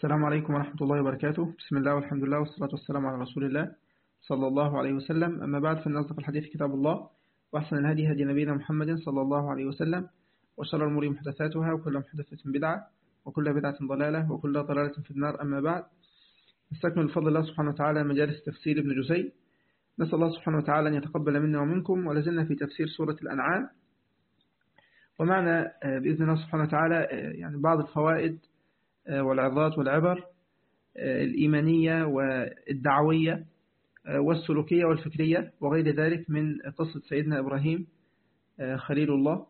السلام عليكم ورحمة الله وبركاته بسم الله والحمد لله والصلاة والسلام على رسول الله صلى الله عليه وسلم أما بعد فإن أصدق الحديث كتاب الله وأحسن الهدي هدي نبينا محمد صلى الله عليه وسلم وشر الأمور محدثاتها وكل محدثة بدعة وكل بدعة ضلالة وكل ضلالة في النار أما بعد نستكمل بفضل الله سبحانه وتعالى مجالس تفسير ابن جزي نسأل الله سبحانه وتعالى أن يتقبل منا ومنكم ولازلنا في تفسير سورة الأنعام ومعنا بإذن الله سبحانه وتعالى يعني بعض الفوائد والعظات والعبر الإيمانية والدعوية والسلوكية والفكرية وغير ذلك من قصة سيدنا إبراهيم خليل الله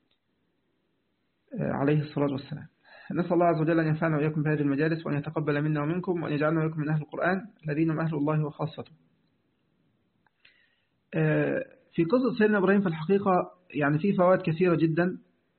عليه الصلاة والسلام نسأل الله عز وجل أن ينفعنا وإياكم بهذه المجالس وأن يتقبل منا ومنكم وأن يجعلنا وإياكم من أهل القرآن الذين هم أهل الله وخاصته في قصة سيدنا إبراهيم في الحقيقة يعني في فوائد كثيرة جدا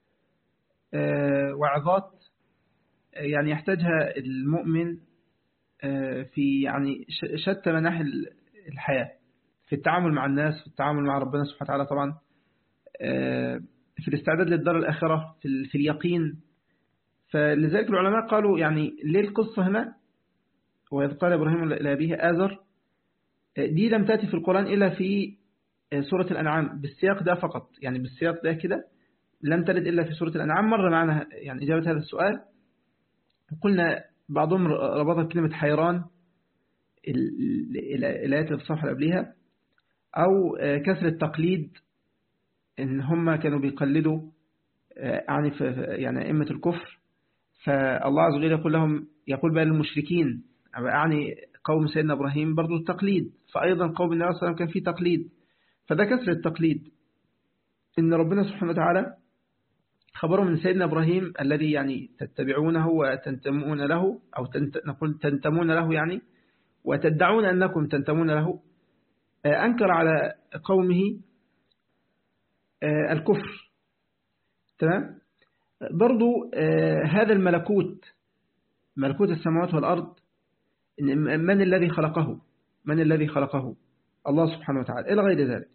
وعظات يعني يحتاجها المؤمن في يعني شتى مناحي الحياة في التعامل مع الناس في التعامل مع ربنا سبحانه وتعالى طبعا في الاستعداد للدار الآخرة في اليقين فلذلك العلماء قالوا يعني ليه القصة هنا وإذ قال إبراهيم لأبيه آذر دي لم تأتي في القرآن إلا في سورة الأنعام بالسياق ده فقط يعني بالسياق ده كده لم ترد إلا في سورة الأنعام مرة معنا يعني إجابة هذا السؤال قلنا بعضهم ربطها بكلمة حيران الآيات اللي في الصفحة اللي قبلها أو كسر التقليد إن هم كانوا بيقلدوا يعني يعني أئمة الكفر فالله عز وجل يقول لهم يقول بقى للمشركين يعني قوم سيدنا إبراهيم برضو التقليد فأيضا قوم النبي صلى الله عليه وسلم كان فيه تقليد فده كسر التقليد إن ربنا سبحانه وتعالى خبره من سيدنا إبراهيم الذي يعني تتبعونه وتنتمون له أو تنت... نقول تنتمون له يعني وتدعون أنكم تنتمون له أنكر على قومه الكفر تمام برضو هذا الملكوت ملكوت السماوات والأرض من الذي خلقه من الذي خلقه الله سبحانه وتعالى إلى غير ذلك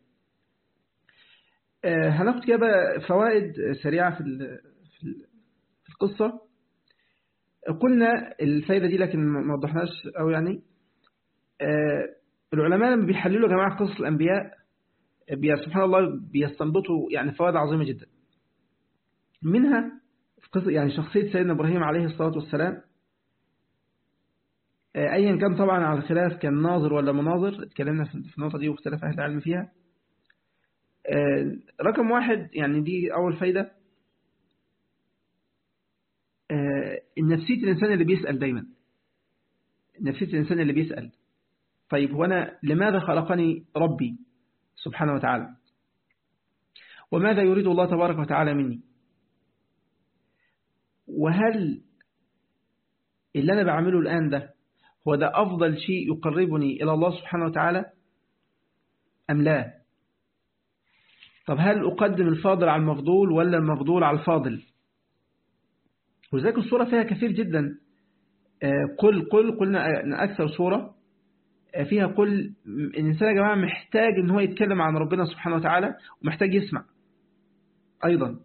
هناخد كده فوائد سريعة في في القصة قلنا الفايدة دي لكن ما وضحناش أو يعني العلماء لما بيحللوا جماعة قصص الأنبياء سبحان الله بيستنبطوا يعني فوائد عظيمة جدا منها يعني شخصية سيدنا إبراهيم عليه الصلاة والسلام أيا كان طبعا على الخلاف كان ناظر ولا مناظر اتكلمنا في النقطة دي واختلف أهل العلم فيها رقم واحد يعني دي أول فايدة نفسية الإنسان اللي بيسأل دايما نفسية الإنسان اللي بيسأل طيب هو أنا لماذا خلقني ربي سبحانه وتعالى وماذا يريد الله تبارك وتعالى مني وهل اللي أنا بعمله الآن ده هو ده أفضل شيء يقربني إلى الله سبحانه وتعالى أم لا طب هل أقدم الفاضل على المفضول ولا المفضول على الفاضل وذلك الصورة فيها كثير جدا قل قل قلنا أن أكثر صورة فيها قل الإنسان يا جماعة محتاج أن هو يتكلم عن ربنا سبحانه وتعالى ومحتاج يسمع أيضا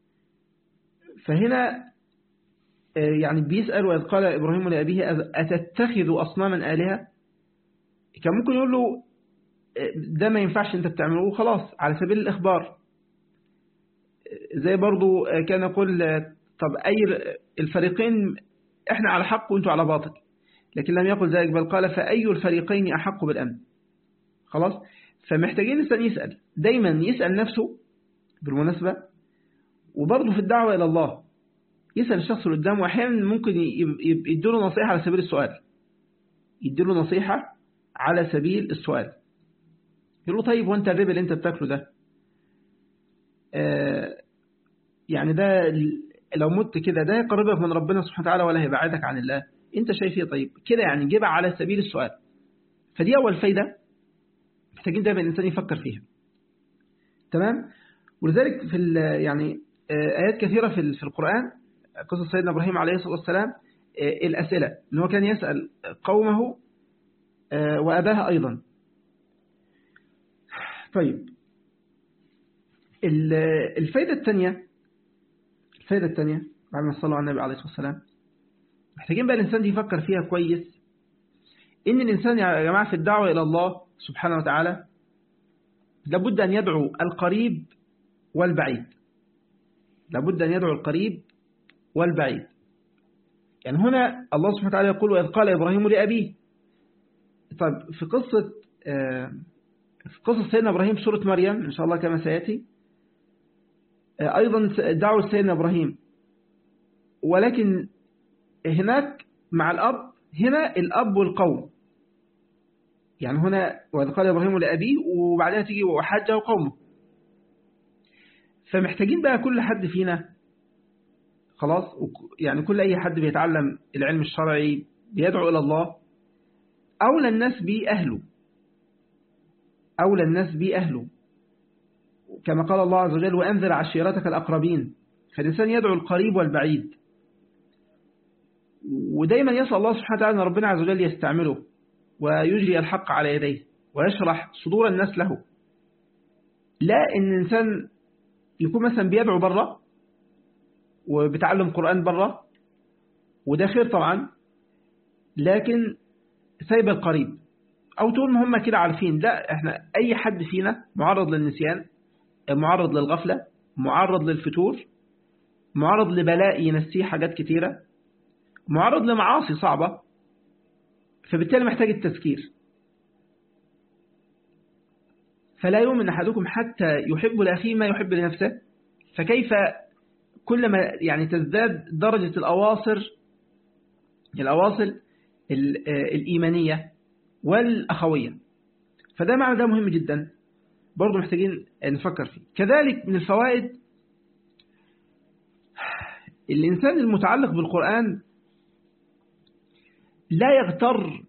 فهنا يعني بيسأل وإذ قال إبراهيم لأبيه أتتخذ أصناما آلهة كان ممكن يقول له ده ما ينفعش انت بتعمله خلاص على سبيل الإخبار زي برضو كان يقول طب أي الفريقين احنا على حق وانتوا على باطل لكن لم يقل ذلك بل قال فأي الفريقين أحق بالأمن خلاص فمحتاجين الإنسان يسأل دايما يسأل نفسه بالمناسبة وبرضه في الدعوة إلى الله يسأل الشخص اللي قدامه أحيانا ممكن يديله نصيحة على سبيل السؤال يديله نصيحة على سبيل السؤال يقول له طيب وانت الربا اللي انت بتاكله ده آه يعني ده لو مت كده ده يقربك من ربنا سبحانه وتعالى ولا هيبعدك عن الله انت شايف ايه طيب كده يعني جيبها على سبيل السؤال فدي اول فايدة محتاجين دايما الانسان يفكر فيها تمام ولذلك في يعني آه ايات كثيرة في في القرآن قصة سيدنا ابراهيم عليه الصلاة والسلام آه الاسئلة ان هو كان يسأل قومه واباه ايضا طيب الفايدة الثانية الفايدة الثانية بعد ما صلوا على النبي عليه الصلاة والسلام محتاجين بقى الإنسان دي يفكر فيها كويس إن الإنسان يا جماعة في الدعوة إلى الله سبحانه وتعالى لابد أن يدعو القريب والبعيد لابد أن يدعو القريب والبعيد يعني هنا الله سبحانه وتعالى يقول وإذ قال إبراهيم لأبيه طيب في قصة في قصة سيدنا إبراهيم في سورة مريم إن شاء الله كما سيأتي أيضا دعوة سيدنا إبراهيم ولكن هناك مع الأب هنا الأب والقوم يعني هنا وإذ قال إبراهيم لأبيه وبعدها تيجي وحجه وقومه فمحتاجين بقى كل حد فينا خلاص يعني كل أي حد بيتعلم العلم الشرعي بيدعو إلى الله أولى الناس بيه أهله أولى الناس بيه أهله كما قال الله عز وجل وأنذر عشيرتك الأقربين فالإنسان يدعو القريب والبعيد ودايما يسأل الله سبحانه وتعالى أن ربنا عز وجل يستعمله ويجري الحق على يديه ويشرح صدور الناس له لا إن الإنسان يكون مثلا بيدعو بره وبيتعلم قرآن بره وده خير طبعا لكن سايب القريب أو تقول هم كده عارفين لا احنا أي حد فينا معرض للنسيان معرض للغفلة معرض للفتور معرض لبلاء ينسيه حاجات كتيرة معرض لمعاصي صعبة فبالتالي محتاج التذكير فلا يؤمن أحدكم حتى يحب لأخيه ما يحب لنفسه فكيف كلما يعني تزداد درجة الأواصر الأواصل الإيمانية والأخوية فده معنى ده مهم جدا برضو محتاجين نفكر فيه كذلك من الفوائد الإنسان المتعلق بالقرآن لا يغتر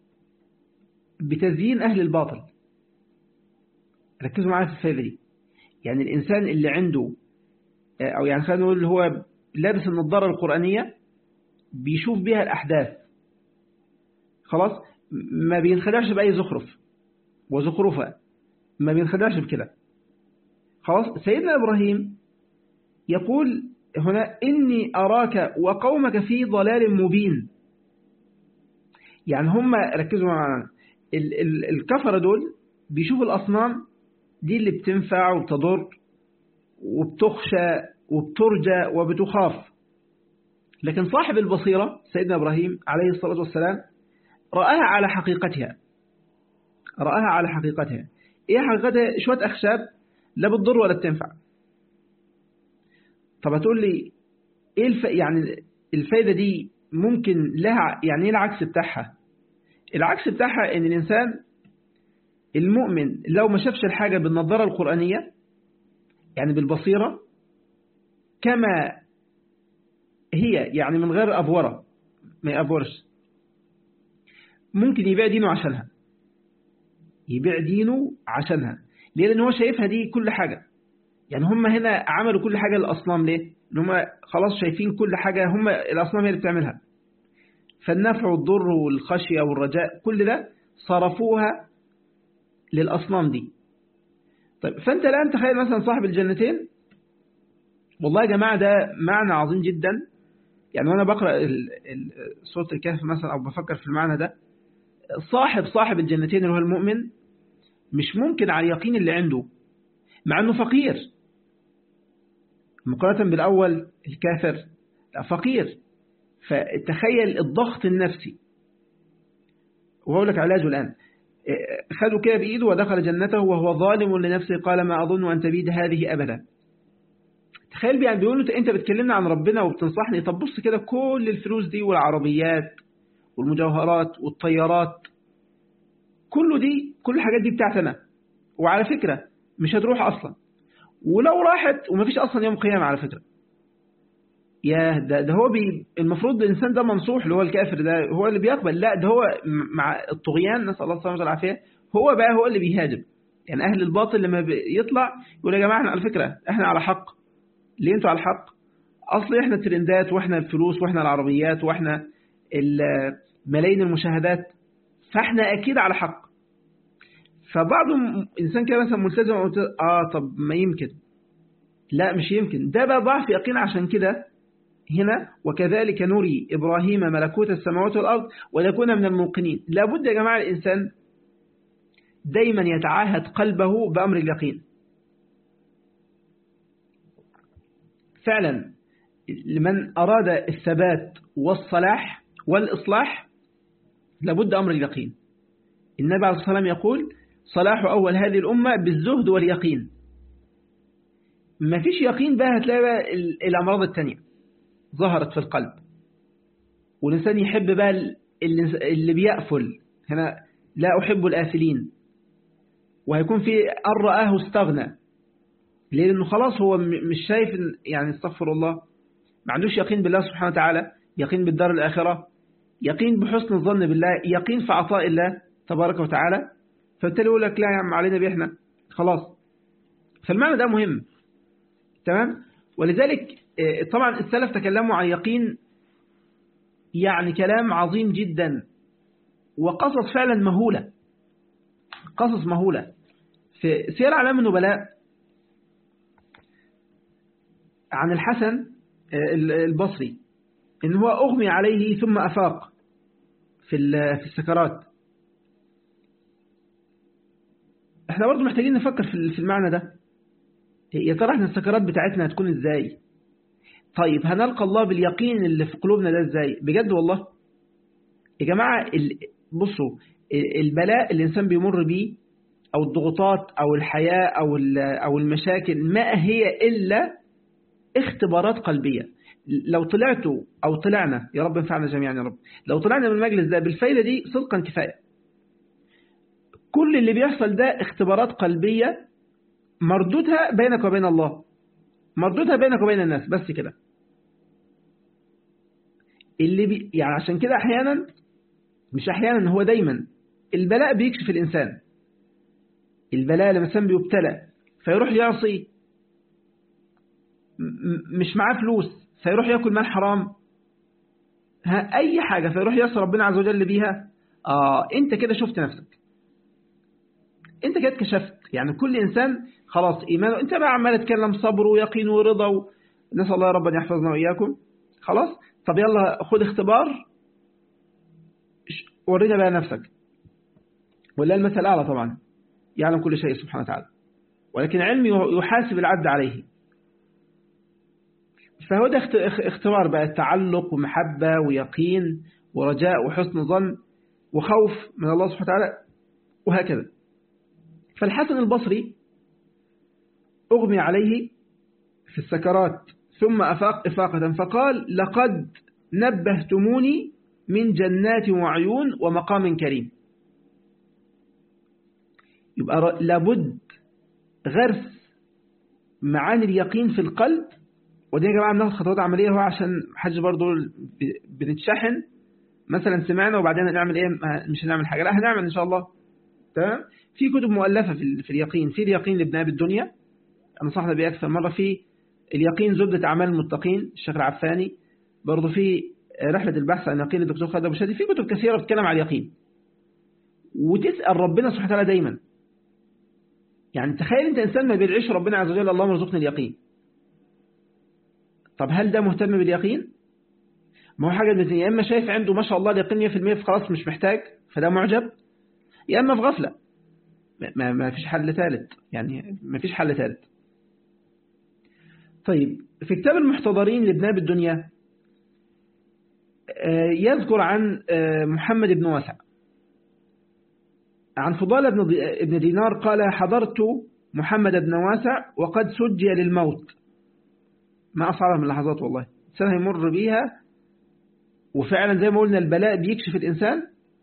بتزيين أهل الباطل ركزوا معايا في الفائدة دي يعني الإنسان اللي عنده أو يعني خلينا نقول اللي هو لابس النظارة القرآنية بيشوف بها الأحداث خلاص ما بينخدعش بأي زخرف وزخرفة ما بينخدعش بكده خلاص سيدنا إبراهيم يقول هنا إني أراك وقومك في ضلال مبين يعني هم ركزوا معنا الكفرة دول بيشوفوا الأصنام دي اللي بتنفع وبتضر وبتخشى وبترجى وبتخاف لكن صاحب البصيرة سيدنا إبراهيم عليه الصلاة والسلام رآها على حقيقتها رآها على حقيقتها إيه حقيقتها شوية أخشاب لا بتضر ولا بتنفع طب هتقول لي إيه الف... يعني الفايدة دي ممكن لها يعني إيه العكس بتاعها العكس بتاعها إن الإنسان المؤمن لو ما شافش الحاجة بالنظارة القرآنية يعني بالبصيرة كما هي يعني من غير أبورة ما يأبورش ممكن يبيع دينه عشانها يبيع دينه عشانها ليه لأن هو شايفها دي كل حاجة يعني هم هنا عملوا كل حاجة للأصنام ليه ان هم خلاص شايفين كل حاجة هم الأصنام هي اللي بتعملها فالنفع والضر والخشية والرجاء كل ده صرفوها للأصنام دي طيب فأنت الآن تخيل مثلا صاحب الجنتين والله يا جماعة ده معنى عظيم جدا يعني وأنا بقرأ سورة الكهف مثلا أو بفكر في المعنى ده صاحب صاحب الجنتين اللي هو المؤمن مش ممكن على اليقين اللي عنده مع أنه فقير مقارنة بالأول الكافر لا فقير فتخيل الضغط النفسي وهقول لك علاجه الآن خده كده بإيده ودخل جنته وهو ظالم لنفسه قال ما أظن أن تبيد هذه أبدا تخيل يعني بيقولوا أنت بتكلمنا عن ربنا وبتنصحني طب بص كده كل الفلوس دي والعربيات والمجوهرات والطيارات كله دي كل الحاجات دي بتاعتنا وعلى فكرة مش هتروح أصلا ولو راحت ومفيش أصلا يوم قيامة على فكرة يا ده, ده هو بي المفروض الإنسان ده منصوح اللي هو الكافر ده هو اللي بيقبل لا ده هو مع الطغيان نسأل الله سبحانه والعافية هو بقى هو اللي بيهاجم يعني أهل الباطل لما بيطلع يقول يا جماعة احنا على فكرة احنا على حق ليه انتوا على الحق أصل احنا الترندات واحنا الفلوس واحنا العربيات واحنا ملايين المشاهدات فاحنا أكيد على حق فبعض إنسان كده مثلا ملتزم آه طب ما يمكن لا مش يمكن ده بقى ضعف يقين عشان كده هنا وكذلك نري إبراهيم ملكوت السماوات والأرض وليكون من الموقنين لابد يا جماعة الإنسان دايما يتعاهد قلبه بأمر اليقين فعلا لمن أراد الثبات والصلاح والإصلاح لابد أمر اليقين النبي عليه الصلاة والسلام يقول صلاح أول هذه الأمة بالزهد واليقين ما فيش يقين بقى هتلاقي بقى الأمراض التانية ظهرت في القلب والإنسان يحب بقى اللي بيأفل هنا لا أحب الآفلين وهيكون في أن رآه استغنى لأنه خلاص هو مش شايف يعني استغفر الله ما عندوش يقين بالله سبحانه وتعالى يقين بالدار الآخرة يقين بحسن الظن بالله يقين في عطاء الله تبارك وتعالى فبالتالي يقول لك لا يا عم علينا بإحنا خلاص فالمعنى ده مهم تمام ولذلك طبعا السلف تكلموا عن يقين يعني كلام عظيم جدا وقصص فعلا مهولة قصص مهولة في سير أعلام النبلاء عن الحسن البصري إن هو أغمي عليه ثم أفاق في في السكرات احنا برضه محتاجين نفكر في المعنى ده يا ترى احنا السكرات بتاعتنا هتكون ازاي طيب هنلقى الله باليقين اللي في قلوبنا ده ازاي بجد والله يا جماعة بصوا البلاء اللي الإنسان بيمر بيه أو الضغوطات أو الحياة أو أو المشاكل ما هي إلا اختبارات قلبية لو طلعتوا أو طلعنا يا رب انفعنا جميعا يا رب لو طلعنا من المجلس ده بالفايدة دي صدقا كفاية كل اللي بيحصل ده اختبارات قلبية مردودها بينك وبين الله مردودها بينك وبين الناس بس كده اللي بي يعني عشان كده احيانا مش احيانا هو دايما البلاء بيكشف الانسان البلاء لما الانسان بيبتلى فيروح يعصي مش معاه فلوس فيروح ياكل مال حرام ها اي حاجة فيروح يعصي ربنا عز وجل بيها اه انت كده شفت نفسك انت كده اتكشفت يعني كل انسان خلاص ايمانه انت بقى عمال تتكلم صبر ويقين ورضا و... نسال الله ربنا يحفظنا واياكم خلاص طب يلا خد اختبار ورينا بقى نفسك ولا المثل الاعلى طبعا يعلم كل شيء سبحانه وتعالى ولكن علم يحاسب العبد عليه فهو ده اختبار بقى تعلق ومحبة ويقين ورجاء وحسن ظن وخوف من الله سبحانه وتعالى وهكذا فالحسن البصري أغمي عليه في السكرات ثم أفاق إفاقة فقال لقد نبهتموني من جنات وعيون ومقام كريم يبقى لابد غرس معاني اليقين في القلب ودي يا جماعة بناخد خطوات عملية هو عشان حاجة برضو بنتشحن مثلا سمعنا وبعدين نعمل ايه مش هنعمل حاجة لا هنعمل ان شاء الله تمام في كتب مؤلفة في, في اليقين في اليقين لابن ابي الدنيا نصحنا بيه أكثر مرة في اليقين زبدة أعمال المتقين الشيخ العفاني برضو في رحلة البحث عن يقين الدكتور خالد أبو شادي في كتب كثيرة بتتكلم عن اليقين وتسأل ربنا سبحانه وتعالى دايما يعني تخيل انت انسان ما بيدعيش ربنا عز وجل اللهم ارزقني اليقين طب هل ده مهتم باليقين ما هو حاجة من يا اما شايف عنده ما شاء الله اليقين 100% فخلاص مش محتاج فده معجب يا اما في غفلة ما, ما فيش حل ثالث يعني ما فيش حل ثالث طيب في كتاب المحتضرين لابن ابي الدنيا يذكر عن محمد بن واسع عن فضالة بن دينار قال حضرت محمد بن واسع وقد سجي للموت ما أصعبها من اللحظات والله الإنسان هيمر بيها وفعلا زي ما قلنا البلاء بيكشف الإنسان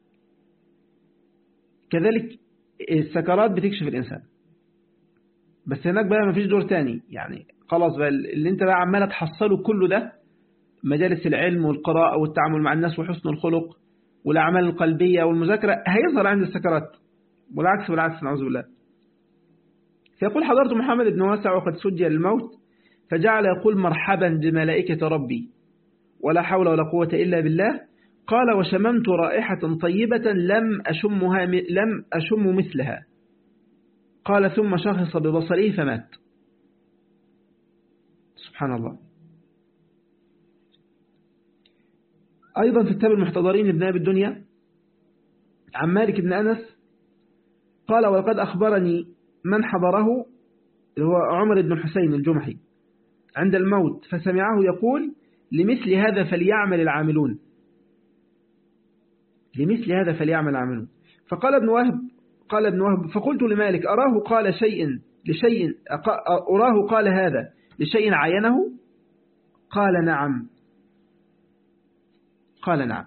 كذلك السكرات بتكشف الإنسان بس هناك بقى مفيش دور تاني يعني خلاص بقى اللي انت بقى عمال تحصله كله ده مجالس العلم والقراءة والتعامل مع الناس وحسن الخلق والأعمال القلبية والمذاكرة هيظهر عند السكرات والعكس والعكس نعوذ بالله فيقول حضرت محمد بن واسع وقد سجي للموت فجعل يقول مرحبا بملائكة ربي ولا حول ولا قوة إلا بالله قال وشممت رائحة طيبة لم أشمها لم أشم مثلها قال ثم شخص ببصره فمات سبحان الله أيضا في كتاب المحتضرين لابن أبي الدنيا عن مالك بن أنس قال ولقد أخبرني من حضره اللي هو عمر بن الحسين الجمحي عند الموت فسمعه يقول لمثل هذا فليعمل العاملون لمثل هذا فليعمل العاملون فقال ابن وهب قال ابن وهب فقلت لمالك أراه قال شيء لشيء أراه قال هذا لشيء عينه قال نعم قال نعم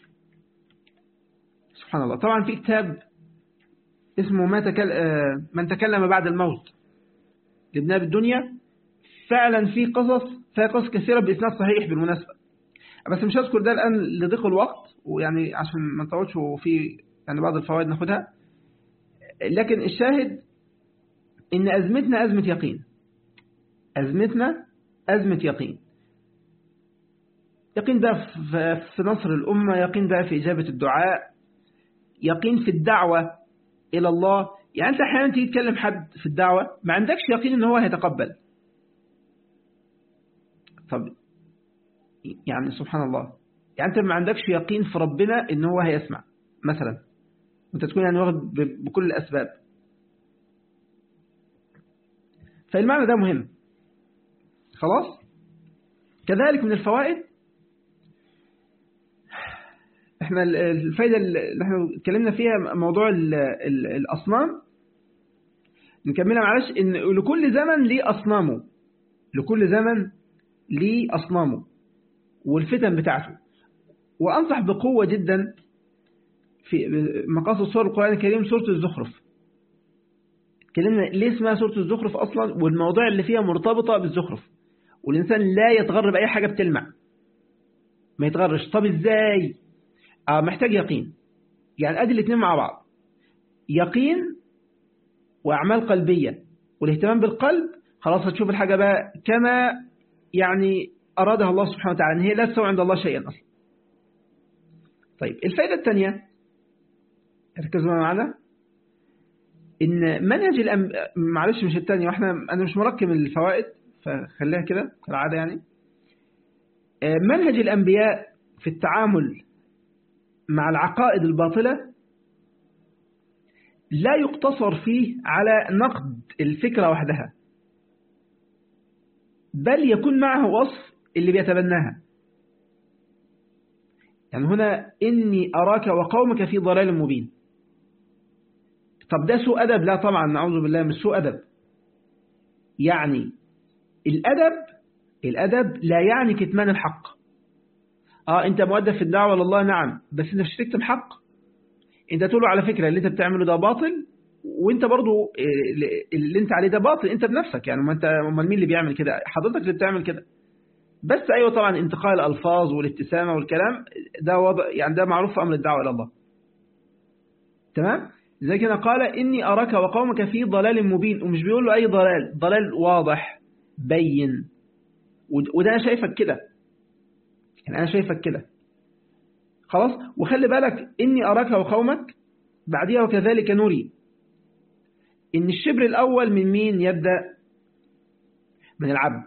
سبحان الله طبعا في كتاب اسمه ما تكل... من تكلم بعد الموت لابن أبي الدنيا فعلا في قصص فيها قصص كثيرة بإسناد صحيح بالمناسبة بس مش هذكر ده الآن لضيق الوقت ويعني عشان ما نطولش وفي يعني بعض الفوائد ناخدها لكن الشاهد إن أزمتنا أزمة يقين أزمتنا أزمة يقين يقين بقى في نصر الأمة يقين بقى في إجابة الدعاء يقين في الدعوة إلى الله يعني أنت أحيانا تيجي تكلم حد في الدعوة ما عندكش يقين إن هو هيتقبل طب يعني سبحان الله يعني أنت ما عندكش يقين في ربنا إن هو هيسمع مثلا وأنت تكون يعني واخد بكل الأسباب فالمعنى ده مهم خلاص كذلك من الفوائد احنا الفايدة اللي احنا اتكلمنا فيها موضوع ال ال الأصنام نكملها معلش ان لكل زمن ليه أصنامه لكل زمن ليه أصنامه والفتن بتاعته وأنصح بقوة جدا في مقاصد سور القرآن الكريم سورة الزخرف اتكلمنا ليه اسمها سورة الزخرف أصلا والمواضيع اللي فيها مرتبطة بالزخرف والإنسان لا يتغر بأي حاجة بتلمع ما يتغرش طب إزاي آه محتاج يقين يعني أدي الاثنين مع بعض يقين وأعمال قلبية والاهتمام بالقلب خلاص هتشوف الحاجة بقى كما يعني أرادها الله سبحانه وتعالى أن هي لا تسوي عند الله شيئا أصلا طيب الفائدة الثانية ركزوا معنا إن منهج الأم... معلش مش الثانية وإحنا أنا مش مركب الفوائد فخليها كده كالعادة يعني منهج الأنبياء في التعامل مع العقائد الباطلة لا يقتصر فيه على نقد الفكرة وحدها بل يكون معه وصف اللي بيتبناها يعني هنا إني أراك وقومك في ضلال مبين طب ده سوء أدب لا طبعا نعوذ بالله من سوء أدب يعني الأدب الأدب لا يعني كتمان الحق آه أنت مؤدب في الدعوة لله نعم بس أنت مش تكتم حق أنت تقول على فكرة اللي أنت بتعمله ده باطل وانت برضو اللي انت عليه ده باطل انت بنفسك يعني ما انت امال مين اللي بيعمل كده حضرتك اللي بتعمل كده بس ايوه طبعا انتقال الالفاظ والابتسامه والكلام ده وضع يعني ده معروف في امر الدعوه الى الله تمام زي كده قال اني اراك وقومك في ضلال مبين ومش بيقول له اي ضلال ضلال واضح بين وده انا شايفك كده يعني انا شايفك كده خلاص وخلي بالك اني اراك وقومك بعدها وكذلك نري إن الشبر الأول من مين يبدأ من العبد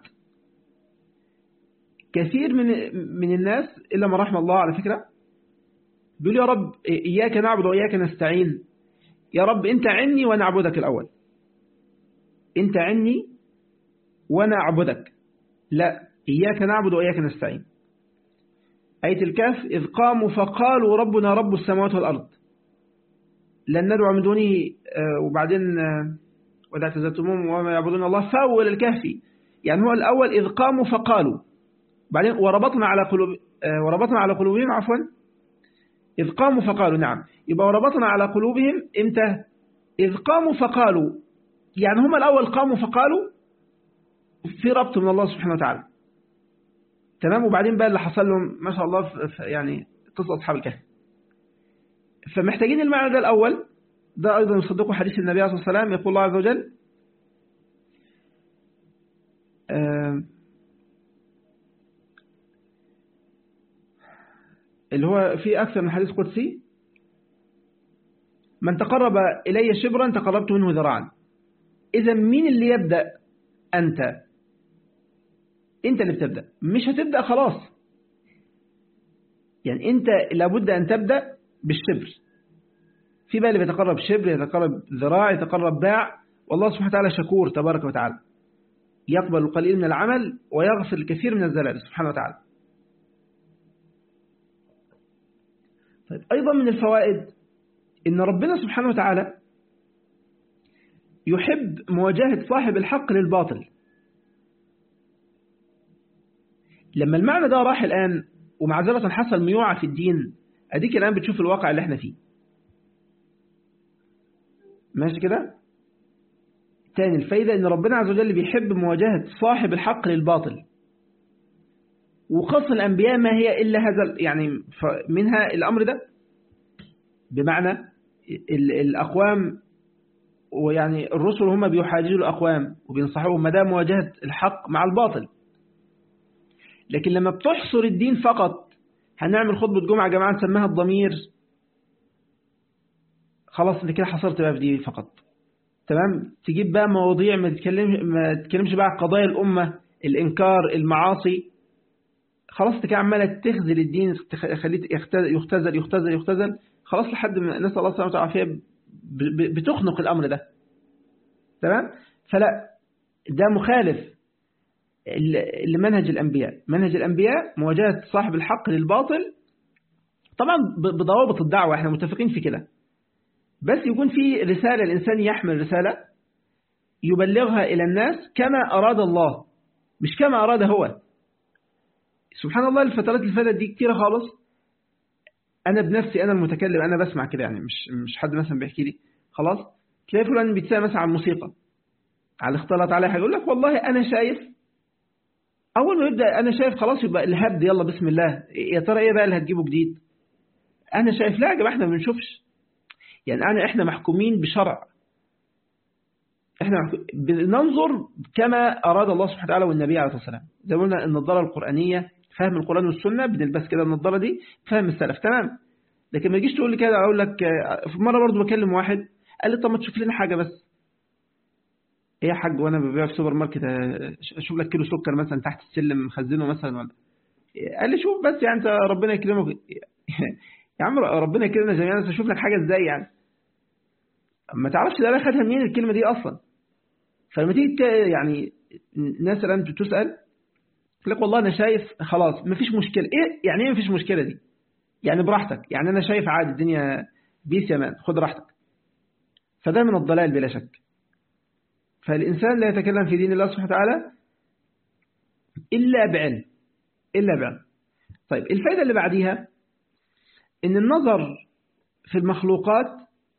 كثير من من الناس إلا ما رحم الله على فكرة بيقول يا رب إياك نعبد وإياك نستعين يا رب أنت عني وأنا أعبدك الأول أنت عني وأنا أعبدك لا إياك نعبد وإياك نستعين آية الكهف إذ قاموا فقالوا ربنا رب السماوات والأرض لن ندعو من دونه وبعدين وإذا اعتزلتموهم وما يعبدون الله فاول إلى الكهف يعني هو الأول إذ قاموا فقالوا بعدين وربطنا على قلوب وربطنا على قلوبهم عفوا إذ قاموا فقالوا نعم يبقى وربطنا على قلوبهم إمتى إذ قاموا فقالوا يعني هم الأول قاموا فقالوا في ربط من الله سبحانه وتعالى تمام وبعدين بقى اللي حصل لهم ما شاء الله يعني قصة أصحاب الكهف فمحتاجين المعنى ده الأول ده أيضا يصدقه حديث النبي عليه الصلاة والسلام يقول الله عز وجل اللي هو في أكثر من حديث قدسي من تقرب إلي شبرا تقربت منه ذراعا إذا مين اللي يبدأ أنت أنت اللي بتبدأ مش هتبدأ خلاص يعني أنت لابد أن تبدأ بالشبر في بقى اللي بيتقرب شبر يتقرب ذراع يتقرب باع والله سبحانه وتعالى شكور تبارك وتعالى يقبل القليل من العمل ويغفر الكثير من الزلال سبحانه وتعالى طيب أيضا من الفوائد إن ربنا سبحانه وتعالى يحب مواجهة صاحب الحق للباطل لما المعنى ده راح الآن ومعذرة حصل ميوعة في الدين أديك الآن بتشوف الواقع اللي احنا فيه ماشي كده تاني الفايدة ان ربنا عز وجل بيحب مواجهة صاحب الحق للباطل وخاصة الأنبياء ما هي إلا هذا يعني منها الأمر ده بمعنى الأقوام ويعني الرسل هم بيحاججوا الأقوام وبينصحوهم ما دام مواجهة الحق مع الباطل لكن لما بتحصر الدين فقط هنعمل خطبة جمعة يا جماعة نسميها الضمير خلاص انت كده حصرت بقى في دي فقط تمام تجيب بقى مواضيع ما تتكلمش ما تتكلمش بقى عن قضايا الأمة الإنكار المعاصي خلاص انت كده عمالة تخذل الدين خليه يختزل يختزل يختزل خلاص لحد ما نسأل الله سبحانه وتعالى بتخنق الأمر ده تمام فلا ده مخالف لمنهج الأنبياء منهج الأنبياء مواجهة صاحب الحق للباطل طبعا بضوابط الدعوة احنا متفقين في كده بس يكون في رسالة الإنسان يحمل رسالة يبلغها إلى الناس كما أراد الله مش كما أراد هو سبحان الله الفترات اللي فاتت دي كتيرة خالص أنا بنفسي أنا المتكلم أنا بسمع كده يعني مش مش حد مثلا بيحكي لي خلاص تلاقي فلان بيتسأل مثلا عن الموسيقى على اختلط عليه حاجة يقول لك والله أنا شايف أول ما يبدأ أنا شايف خلاص يبقى الهبد يلا بسم الله يا ترى إيه بقى اللي هتجيبه جديد أنا شايف لا يا جماعة إحنا ما بنشوفش يعني أنا إحنا محكومين بشرع إحنا بننظر كما أراد الله سبحانه وتعالى والنبي عليه الصلاة والسلام زي ما قلنا النظارة القرآنية فهم القرآن والسنة بنلبس كده النظارة دي فهم السلف تمام لكن ما يجيش تقول لي كده أقول لك في مرة برضو بكلم واحد قال لي طب ما تشوف لنا حاجة بس ايه يا حاج وانا ببيع في سوبر ماركت اشوف لك كيلو سكر مثلا تحت السلم مخزنه مثلا ولا قال لي شوف بس يعني انت ربنا يكرمك يا عم ربنا يكرمنا جميعا بس اشوف لك حاجه ازاي يعني ما تعرفش ده خدها منين الكلمه دي اصلا فلما تيجي يعني ناس الان بتسال لك والله انا شايف خلاص ما فيش مشكله ايه يعني ايه ما فيش مشكله دي يعني براحتك يعني انا شايف عادي الدنيا بيس يا مان خد راحتك فده من الضلال بلا شك فالإنسان لا يتكلم في دين الله سبحانه وتعالى إلا بعلم إلا بعلم طيب الفائدة اللي بعديها إن النظر في المخلوقات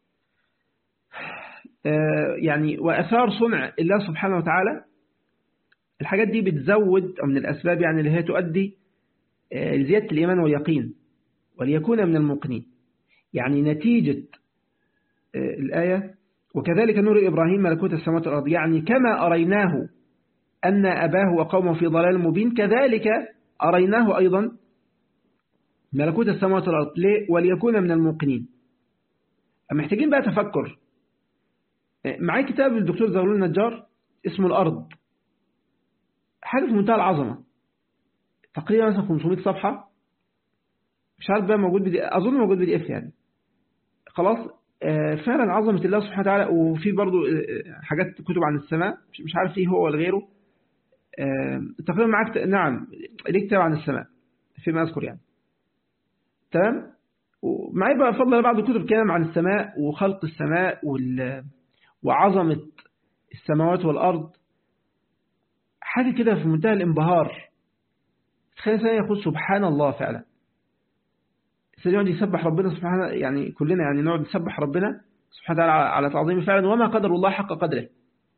يعني وأثار صنع الله سبحانه وتعالى الحاجات دي بتزود أو من الأسباب يعني اللي هي تؤدي لزيادة الإيمان واليقين وليكون من الموقنين يعني نتيجة الآية وكذلك نور إبراهيم ملكوت السماوات والأرض يعني كما أريناه أن أباه وقومه في ضلال مبين كذلك أريناه أيضا ملكوت السماوات والأرض ليه؟ وليكون من الموقنين محتاجين بقى تفكر معي كتاب الدكتور زغلول النجار اسمه الأرض حاجة في منتهى العظمة تقريبا مثلا 500 صفحة مش عارف بقى موجود بدي أظن موجود بدي اف يعني خلاص فعلا عظمة الله سبحانه وتعالى وفي برضو حاجات كتب عن السماء مش عارف ايه هو ولا غيره تقريبا معاك نعم ليه كتاب عن السماء فيما أذكر يعني تمام ومعي بقى فضل بعض الكتب كلام عن السماء وخلق السماء وال... وعظمة السماوات والأرض حاجة كده في منتهى الانبهار تخيل سنة يقول سبحان الله فعلا الإنسان يقعد يسبح ربنا سبحانه يعني كلنا يعني نقعد نسبح ربنا سبحانه وتعالى على تعظيمه فعلا وما قدر الله حق قدره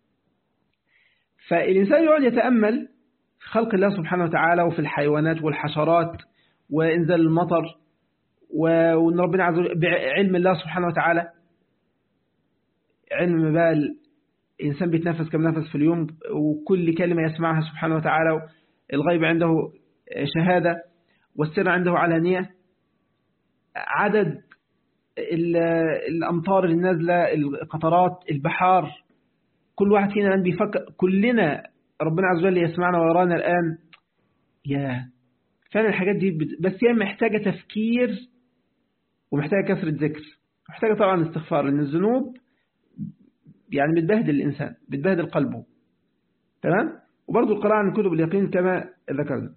فالإنسان يقعد يتأمل في خلق الله سبحانه وتعالى وفي الحيوانات والحشرات وإنزال المطر وأن ربنا عز وجل بعلم الله سبحانه وتعالى علم بقى الإنسان بيتنفس كم نفس في اليوم وكل كلمة يسمعها سبحانه وتعالى الغيب عنده شهادة والسر عنده علانية عدد الأمطار النازلة القطرات البحار كل واحد فينا الآن بيفكر كلنا ربنا عز وجل يسمعنا ويرانا الآن يا فعلا الحاجات دي بت... بس هي محتاجة تفكير ومحتاجة كثرة ذكر محتاجة طبعا استغفار لأن الذنوب يعني بتبهدل الإنسان بتبهدل قلبه تمام وبرضه القراءة عن كتب اليقين كما ذكرنا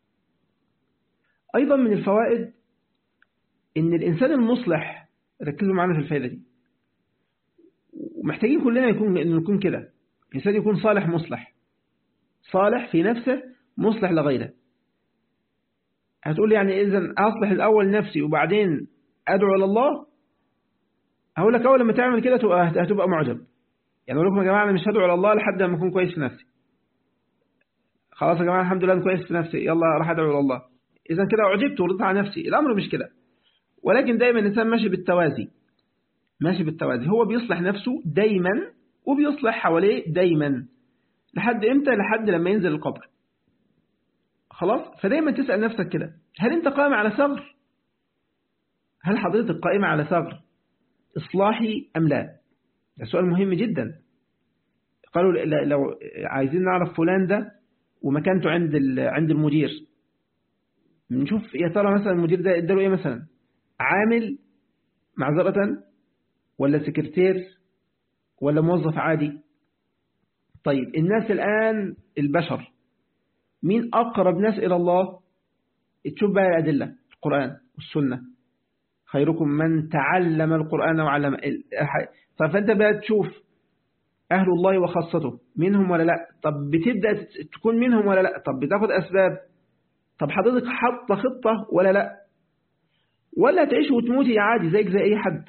أيضا من الفوائد إن الإنسان المصلح ركزوا معنا في الفائدة دي ومحتاجين كلنا يكون إنه يكون كده الإنسان يكون صالح مصلح صالح في نفسه مصلح لغيره هتقول يعني إذا أصلح الأول نفسي وبعدين أدعو إلى الله هقول لك أول لما تعمل كده هتبقى معجب يعني أقول لكم يا جماعة أنا مش هدعو إلى الله لحد ما أكون كويس في نفسي خلاص يا جماعة الحمد لله أنا كويس في نفسي يلا راح أدعو إلى الله إذا كده أعجبت ورضيت على نفسي الأمر مش كده ولكن دايما الإنسان ماشي بالتوازي ماشي بالتوازي هو بيصلح نفسه دايما وبيصلح حواليه دايما لحد إمتى لحد لما ينزل القبر خلاص فدايما تسأل نفسك كده هل أنت قائم على ثغر هل حضرتك قائمة على ثغر إصلاحي أم لا ده سؤال مهم جدا قالوا لو عايزين نعرف فلان ده ومكانته عند عند المدير نشوف يا ترى مثلا المدير ده اداله ايه مثلا عامل معذرة ولا سكرتير ولا موظف عادي طيب الناس الآن البشر مين أقرب ناس إلى الله تشوف بقى الأدلة القرآن والسنة خيركم من تعلم القرآن وعلم فأنت بقى تشوف أهل الله وخاصته منهم ولا لا طب بتبدأ تكون منهم ولا لا طب بتاخد أسباب طب حضرتك حاطه خطة ولا لا ولا تعيش وتموتي عادي زيك زي أي حد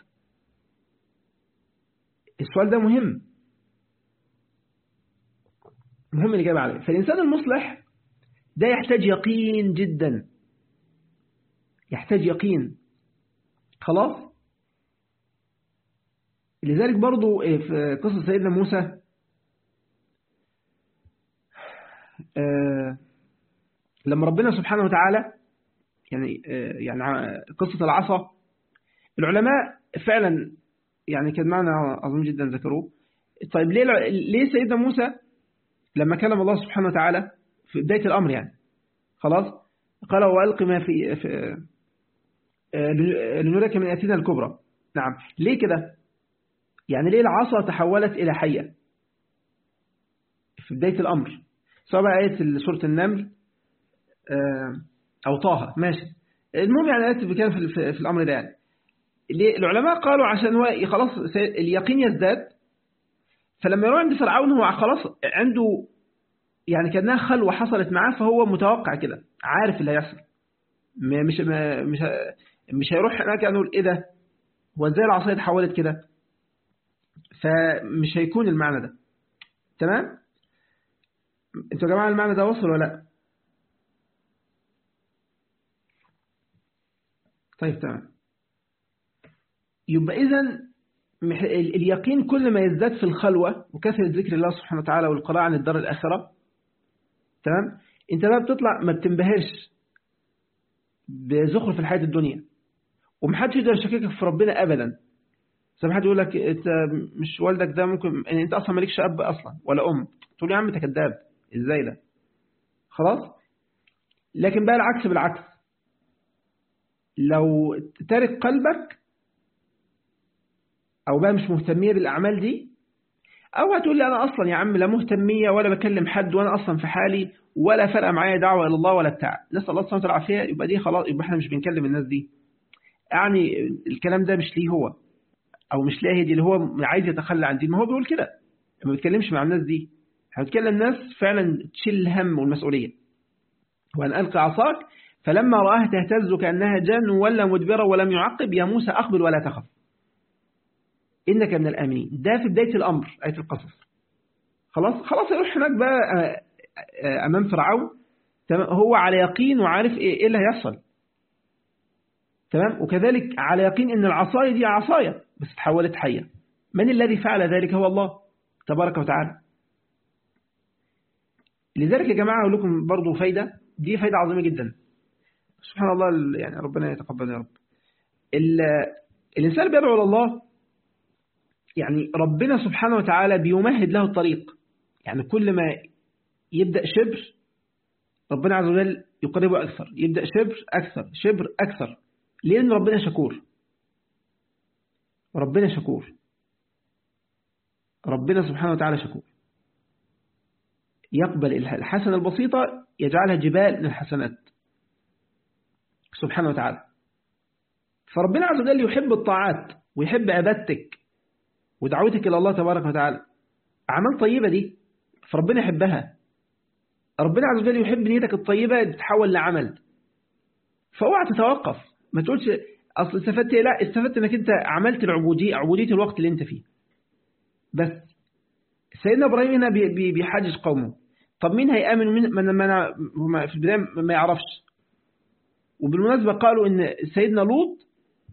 السؤال ده مهم مهم الإجابة عليه فالإنسان المصلح ده يحتاج يقين جدا يحتاج يقين خلاص لذلك برضو في قصة سيدنا موسى لما ربنا سبحانه وتعالى يعني يعني قصة العصا العلماء فعلا يعني كان معنى عظيم جدا ذكروه طيب ليه ليه سيدنا موسى لما كلم الله سبحانه وتعالى في بداية الأمر يعني خلاص قال وألق ما في, في لنريك من آياتنا الكبرى نعم ليه كده يعني ليه العصا تحولت إلى حية في بداية الأمر سواء بقى آية سورة النمل أو طه ماشي المهم يعني آية كان في, في الأمر ده يعني العلماء قالوا عشان هو خلاص اليقين يزداد فلما يروح عند فرعون هو خلاص عنده يعني كأنها خلوة حصلت معاه فهو متوقع كده عارف اللي هيحصل مش مش مش هيروح هناك يقول ايه ده هو ازاي العصايه اتحولت كده فمش هيكون المعنى ده تمام انتوا يا جماعه المعنى ده وصل ولا لا طيب تمام يبقى اذا اليقين كل ما يزداد في الخلوة وكثرة ذكر الله سبحانه وتعالى والقراءة عن الدار الآخرة تمام انت بقى بتطلع ما بتنبهرش بزخرف الحياة الدنيا ومحدش يقدر يشككك في ربنا أبدا زي ما حد يقول لك انت مش والدك ده ممكن يعني انت اصلا مالكش اب اصلا ولا ام تقول يا عم انت كذاب ازاي ده خلاص لكن بقى العكس بالعكس لو تارك قلبك او بقى مش مهتمية بالاعمال دي او هتقول لي انا اصلا يا عم لا مهتمية ولا بكلم حد وانا اصلا في حالي ولا فرق معايا دعوة الى الله ولا بتاع نسال الله سبحانه وتعالى العافيه يبقى دي خلاص يبقى احنا مش بنكلم الناس دي يعني الكلام ده مش ليه هو او مش لاقي دي اللي هو عايز يتخلى عن دي ما هو بيقول كده ما بيتكلمش مع الناس دي هنتكلم الناس فعلا تشيل الهم والمسؤولية وأن ألقى عصاك فلما رآها تهتز كأنها جن ولا مدبرة ولم يعقب يا موسى أقبل ولا تخف إنك من الآمنين ده في بداية الأمر آية القصص خلاص خلاص يروح هناك بقى أمام فرعون هو على يقين وعارف إيه اللي هيحصل تمام وكذلك على يقين ان العصاية دي عصاية بس تحولت حية من الذي فعل ذلك هو الله تبارك وتعالى لذلك يا جماعة أقول لكم برضو فايدة دي فايدة عظيمة جدا سبحان الله يعني ربنا يتقبل يا رب الإنسان بيدعو إلى الله يعني ربنا سبحانه وتعالى بيمهد له الطريق يعني كل ما يبدأ شبر ربنا عز وجل يقربه أكثر يبدأ شبر أكثر شبر أكثر لأن ربنا شكور ربنا شكور ربنا سبحانه وتعالى شكور يقبل الحسنة البسيطة يجعلها جبال من الحسنات سبحانه وتعالى فربنا عز وجل يحب الطاعات ويحب عبادتك ودعوتك إلى الله تبارك وتعالى أعمال طيبة دي فربنا يحبها ربنا عز وجل يحب نيتك الطيبة تتحول لعمل فاوعى تتوقف ما تقولش أصل استفدت إيه؟ لا استفدت أنك أنت عملت العبودية عبودية الوقت اللي أنت فيه بس سيدنا إبراهيم هنا بيحاجج قومه طب مين هيآمن من من من في البداية ما يعرفش وبالمناسبة قالوا إن سيدنا لوط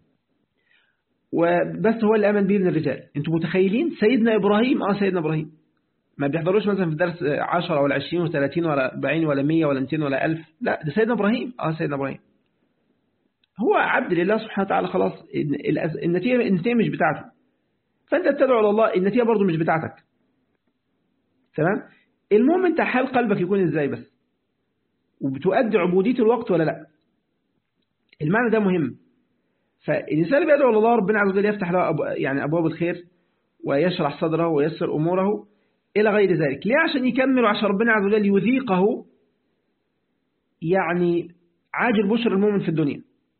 وبس هو اللي آمن به من الرجال انتوا متخيلين سيدنا إبراهيم آه سيدنا إبراهيم ما بيحضروش مثلا في الدرس 10 ولا 20 ولا 30 ولا 40 ولا 100 ولا 200 ولا 1000 لا ده سيدنا إبراهيم آه سيدنا إبراهيم هو عبد لله سبحانه وتعالى خلاص النتيجة النتيجة مش بتاعته فأنت تدعو على الله النتيجة برضه مش بتاعتك تمام المهم انت حال قلبك يكون ازاي بس وبتؤدي عبودية الوقت ولا لا المعنى ده مهم فالإنسان اللي بيدعو الله ربنا عز وجل يفتح له أبو يعني أبواب الخير ويشرح صدره ويسر أموره إلى غير ذلك ليه عشان يكمل وعشان ربنا عز وجل يذيقه يعني عاجل بشر المؤمن في الدنيا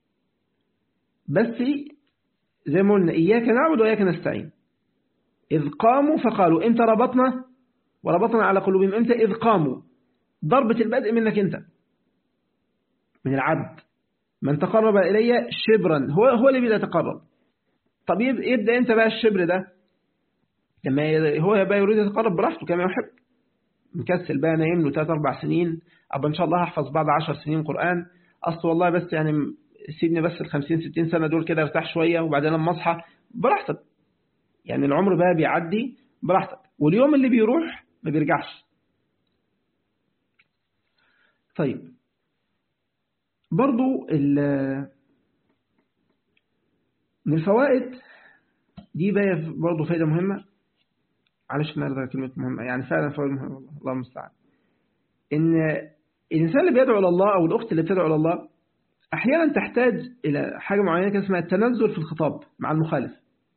بس زي ما قلنا إياك نعبد وإياك نستعين إذ قاموا فقالوا إمتى ربطنا وربطنا على قلوبهم إمتى إذ قاموا ضربة البدء منك أنت من العبد من تقرب إلي شبرا هو هو اللي بيبدأ يتقرب طب يبدأ أنت بقى الشبر ده لما هو يبقى يريد يتقرب براحته كما يحب مكسل بقى نايم له 3 4 سنين أبقى إن شاء الله هحفظ بعد 10 سنين قرآن أصل والله بس يعني سيبني بس ال 50 60 سنة دول كده ارتاح شوية وبعدين لما أصحى براحتك يعني العمر بقى بيعدي براحتك واليوم اللي بيروح ما بيرجعش طيب برضو من الفوائد دي بقى برضو فايدة مهمة معلش نرجع كلمة مهمة يعني فعلا فوائد مهمة الله المستعان إن الإنسان اللي بيدعو إلى الله أو الأخت اللي بتدعو إلى الله أحيانا تحتاج إلى حاجة معينة كده اسمها التنزل في الخطاب مع المخالف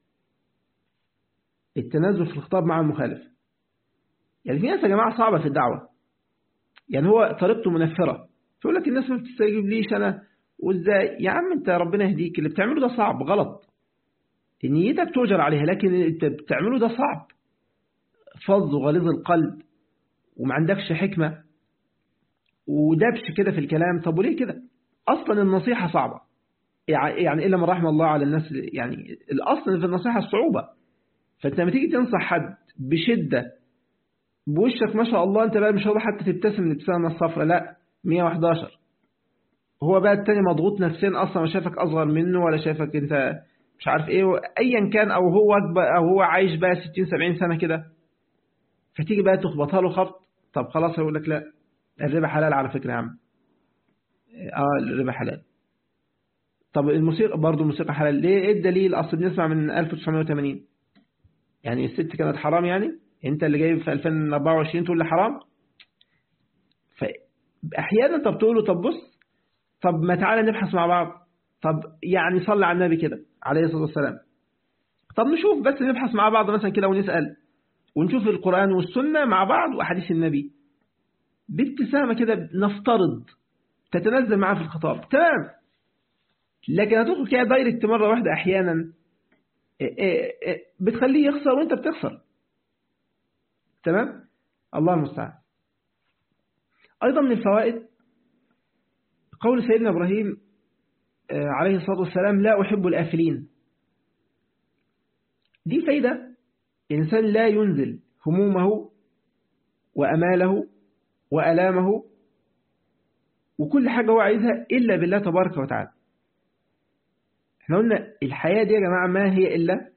التنزل في الخطاب مع المخالف يعني في ناس يا جماعة صعبة في الدعوة يعني هو طريقته منفرة تقول لك الناس ما بتستجيب ليش أنا وإزاي يا عم أنت ربنا يهديك اللي بتعمله ده صعب غلط نيتك توجر عليها لكن أنت بتعمله ده صعب فظ وغليظ القلب وما عندكش حكمة ودبش كده في الكلام طب وليه كده أصلا النصيحة صعبة يعني إلا من رحم الله على الناس يعني الأصل في النصيحة الصعوبة فأنت لما تيجي تنصح حد بشدة بوشك ما شاء الله أنت بقى مش هو حتى تبتسم الابتسامة الصفراء لا 111 هو بقى التاني مضغوط نفسيا أصلا ما شافك أصغر منه ولا شافك أنت مش عارف إيه أيا كان أو هو أو هو عايش بقى 60 70 سنة كده فتيجي بقى تخبطها له خبط طب خلاص هيقول لك لا الربا حلال على فكرة يا عم اه الربا حلال طب الموسيقى برضه الموسيقى حلال ليه ايه الدليل اصل بنسمع من 1980 يعني الست كانت حرام يعني انت اللي جاي في 2024 تقول لي حرام فاحيانا طب تقول له طب بص طب ما تعالى نبحث مع بعض طب يعني صلي على النبي كده عليه الصلاه والسلام طب نشوف بس نبحث مع بعض مثلا كده ونسال ونشوف القران والسنه مع بعض واحاديث النبي بابتسامه كده نفترض تتنزل معاه في الخطاب تمام لكن هتدخل كده دايركت مره واحده احيانا بتخليه يخسر وانت بتخسر تمام الله المستعان أيضا من الفوائد قول سيدنا إبراهيم عليه الصلاة والسلام لا أحب الآفلين دي فايدة إنسان لا ينزل همومه وأماله وألامه وكل حاجة هو عايزها إلا بالله تبارك وتعالى احنا قلنا الحياة دي يا جماعة ما هي إلا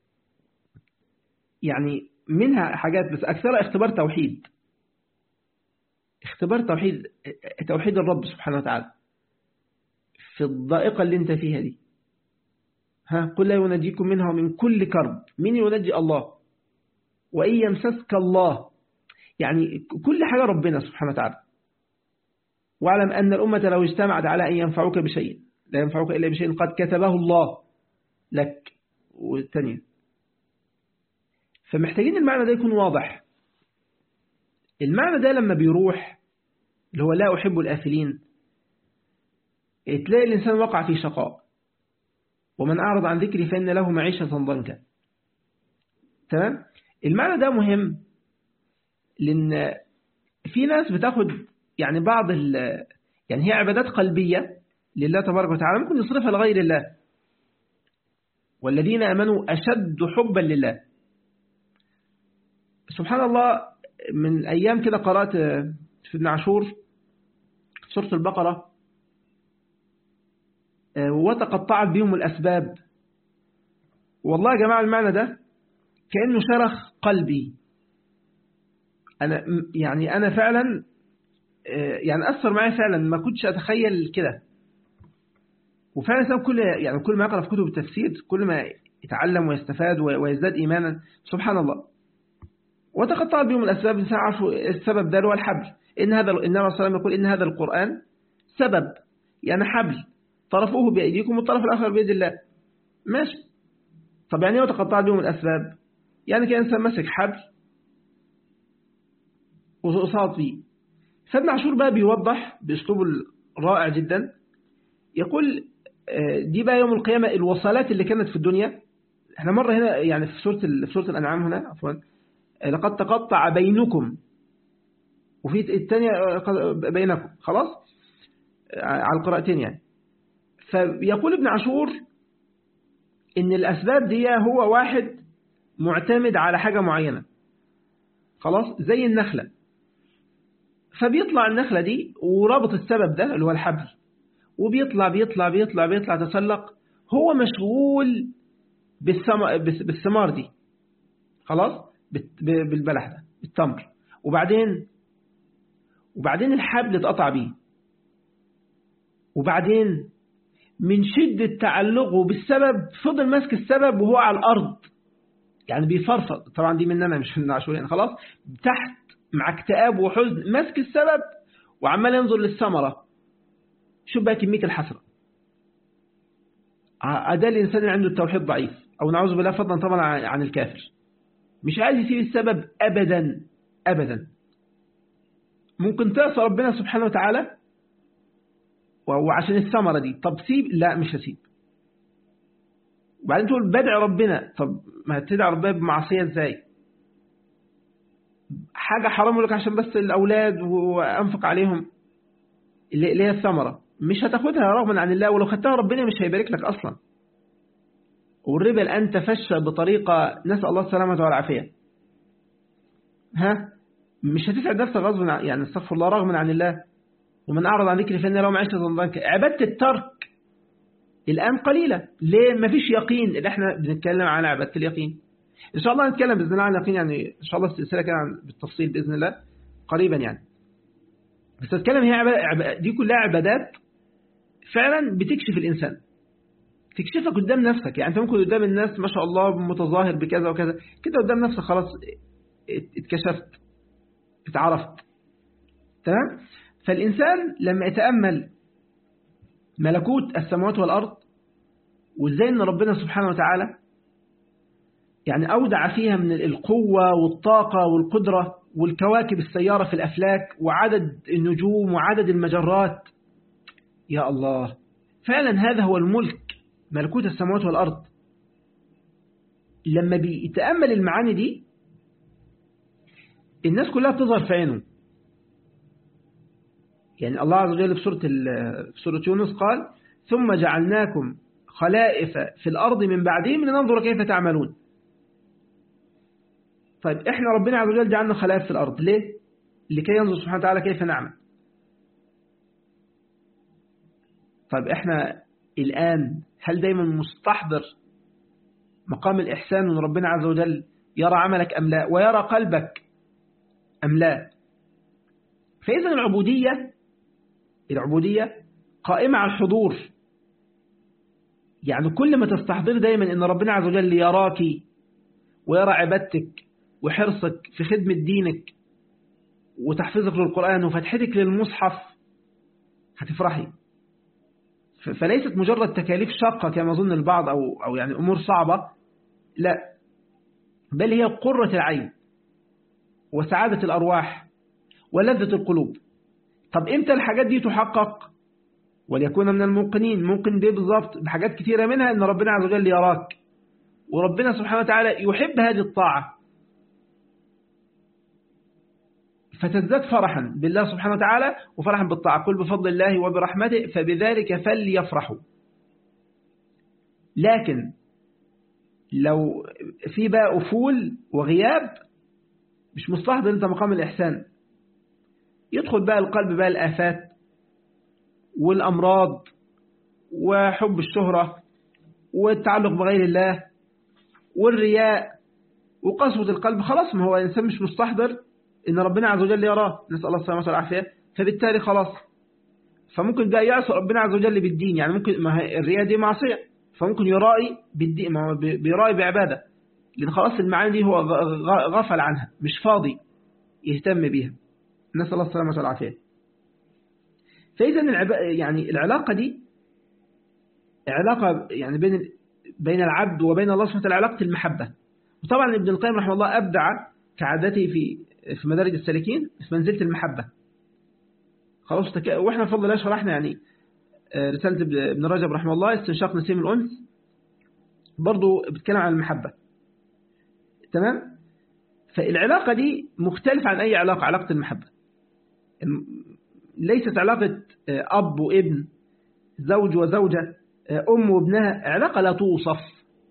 يعني منها حاجات بس أكثرها اختبار توحيد اختبار توحيد توحيد الرب سبحانه وتعالى في الضائقة اللي انت فيها دي ها قل لا ينجيكم منها من كل كرب من ينجي الله وإن يمسسك الله يعني كل حاجة ربنا سبحانه وتعالى واعلم أن الأمة لو اجتمعت على أن ينفعوك بشيء لا ينفعوك إلا بشيء قد كتبه الله لك والثانية فمحتاجين المعنى ده يكون واضح المعنى ده لما بيروح اللي هو لا أحب الآفلين تلاقي الإنسان وقع في شقاء ومن أعرض عن ذكري فإن له معيشة ضنكا تمام المعنى ده مهم لأن في ناس بتاخد يعني بعض ال يعني هي عبادات قلبية لله تبارك وتعالى ممكن يصرفها لغير الله والذين أمنوا أشد حبا لله سبحان الله من أيام كده قرأت في ابن عاشور سورة البقرة وتقطعت بهم الأسباب والله يا جماعة المعنى ده كأنه شرخ قلبي أنا يعني أنا فعلا يعني أثر معي فعلا ما كنتش أتخيل كده وفعلا الإنسان كل يعني كل ما يقرأ في كتب التفسير كل ما يتعلم ويستفاد ويزداد إيمانا سبحان الله وتقطعت بهم الأسباب الإنسان عارفوا السبب ده هو الحبل إن هذا النبي صلى الله عليه وسلم يقول إن هذا القرآن سبب يعني حبل طرفوه بأيديكم والطرف الآخر بيد الله ماشي طب يعني ايه وتقطعت بهم الأسباب يعني كان إنسان ماسك حبل وصاد فيه فابن عاشور بقى بيوضح بأسلوب رائع جدا يقول دي بقى يوم القيامة الوصلات اللي كانت في الدنيا احنا مرة هنا يعني في سورة في سورة الأنعام هنا عفوا لقد تقطع بينكم وفي الثانية بينكم خلاص على القراءتين يعني فيقول ابن عاشور ان الأسباب دي هو واحد معتمد على حاجة معينة خلاص زي النخلة فبيطلع النخلة دي ورابط السبب ده اللي هو الحبل وبيطلع بيطلع بيطلع بيطلع تسلق هو مشغول بالثمار دي خلاص بالبلح ده بالتمر وبعدين وبعدين الحبل اتقطع بيه وبعدين من شدة تعلقه بالسبب فضل ماسك السبب وهو على الأرض يعني بيفرفض طبعا دي مننا مش من عاشور يعني خلاص تحت مع اكتئاب وحزن ماسك السبب وعمال ينظر للثمرة شوف بقى كمية الحسرة ده الإنسان اللي عنده التوحيد ضعيف أو نعوذ بالله فضلا طبعا عن الكافر مش عايز يسيب السبب أبدا أبدا ممكن تعصى ربنا سبحانه وتعالى وعشان الثمرة دي طب سيب لا مش هسيب وبعدين تقول بدعي ربنا طب ما هتدعي ربنا بمعصية ازاي حاجة حرام لك عشان بس الأولاد وأنفق عليهم اللي هي الثمرة مش هتاخدها رغما عن الله ولو خدتها ربنا مش هيبارك لك أصلا والربا الآن تفشى بطريقة نسأل الله السلامة والعافية ها مش هتسعد نفسك غصب يعني استغفر الله رغما عن الله ومن أعرض عن ذكري فإن له معيشة ضنكا عبادة الترك الآن قليلة ليه ما فيش يقين اللي احنا بنتكلم عن عبادة اليقين إن شاء الله نتكلم بإذن الله عن اليقين يعني إن شاء الله السلسلة كده بالتفصيل بإذن الله قريبا يعني بس أتكلم هي عبادة دي كلها عبادات فعلا بتكشف الإنسان تكشفك قدام نفسك يعني أنت ممكن قدام الناس ما شاء الله متظاهر بكذا وكذا كده قدام نفسك خلاص اتكشفت اتعرفت تمام فالإنسان لما يتأمل ملكوت السماوات والأرض وإزاي أن ربنا سبحانه وتعالى يعني أودع فيها من القوة والطاقة والقدرة والكواكب السيارة في الأفلاك وعدد النجوم وعدد المجرات يا الله فعلا هذا هو الملك ملكوت السماوات والأرض لما بيتأمل المعاني دي الناس كلها بتظهر في عينه يعني الله عز وجل في سورة, في سورة يونس قال ثم جعلناكم خلائف في الأرض من بعدهم لننظر كيف تعملون طيب احنا ربنا عز وجل جعلنا خلائف في الأرض ليه؟ لكي ينظر سبحانه وتعالى كيف نعمل طيب احنا الآن هل دايما مستحضر مقام الإحسان أن ربنا عز وجل يرى عملك أم لا ويرى قلبك أم لا فإذا العبودية العبودية قائمة على الحضور يعني كل ما تستحضر دايما أن ربنا عز وجل يراك ويرى عبادتك وحرصك في خدمة دينك وتحفيظك للقرآن وفتحتك للمصحف هتفرحي فليست مجرد تكاليف شاقة كما ظن البعض أو, أو يعني أمور صعبة لا بل هي قرة العين وسعادة الأرواح ولذة القلوب طب إمتى الحاجات دي تحقق وليكون من الموقنين ممكن دي بالظبط بحاجات كثيرة منها أن ربنا عز وجل يراك وربنا سبحانه وتعالى يحب هذه الطاعة فتزداد فرحا بالله سبحانه وتعالى وفرحا بالطاعة كل بفضل الله وبرحمته فبذلك فليفرحوا لكن لو في بقى أفول وغياب مش مستحضر انت مقام الإحسان يدخل بقى القلب بقى الآفات والأمراض وحب الشهرة والتعلق بغير الله والرياء وقسوة القلب خلاص ما هو الإنسان مش مستحضر إن ربنا عز وجل يراه نسأل الله السلامة والعافية فبالتالي خلاص فممكن بقى يعصى ربنا عز وجل بالدين يعني ممكن ما هي الرياء دي معصية فممكن يرائي بالدين ما هو بيرائي بعبادة لأن خلاص المعاني دي هو غفل عنها مش فاضي يهتم بيها نسأل الله السلامة والعافية فإذا العب... يعني العلاقة دي علاقة يعني بين بين العبد وبين الله سبحانه وتعالى علاقة المحبة وطبعا ابن القيم رحمه الله أبدع كعادته في في مدارج السالكين في منزلة المحبة خلاص تك... واحنا بفضل الله شرحنا يعني رسالة ابن رجب رحمه الله استنشاق نسيم الأنس برضو بتكلم عن المحبة تمام فالعلاقة دي مختلفة عن أي علاقة علاقة المحبة ليست علاقة أب وابن زوج وزوجة أم وابنها علاقة لا توصف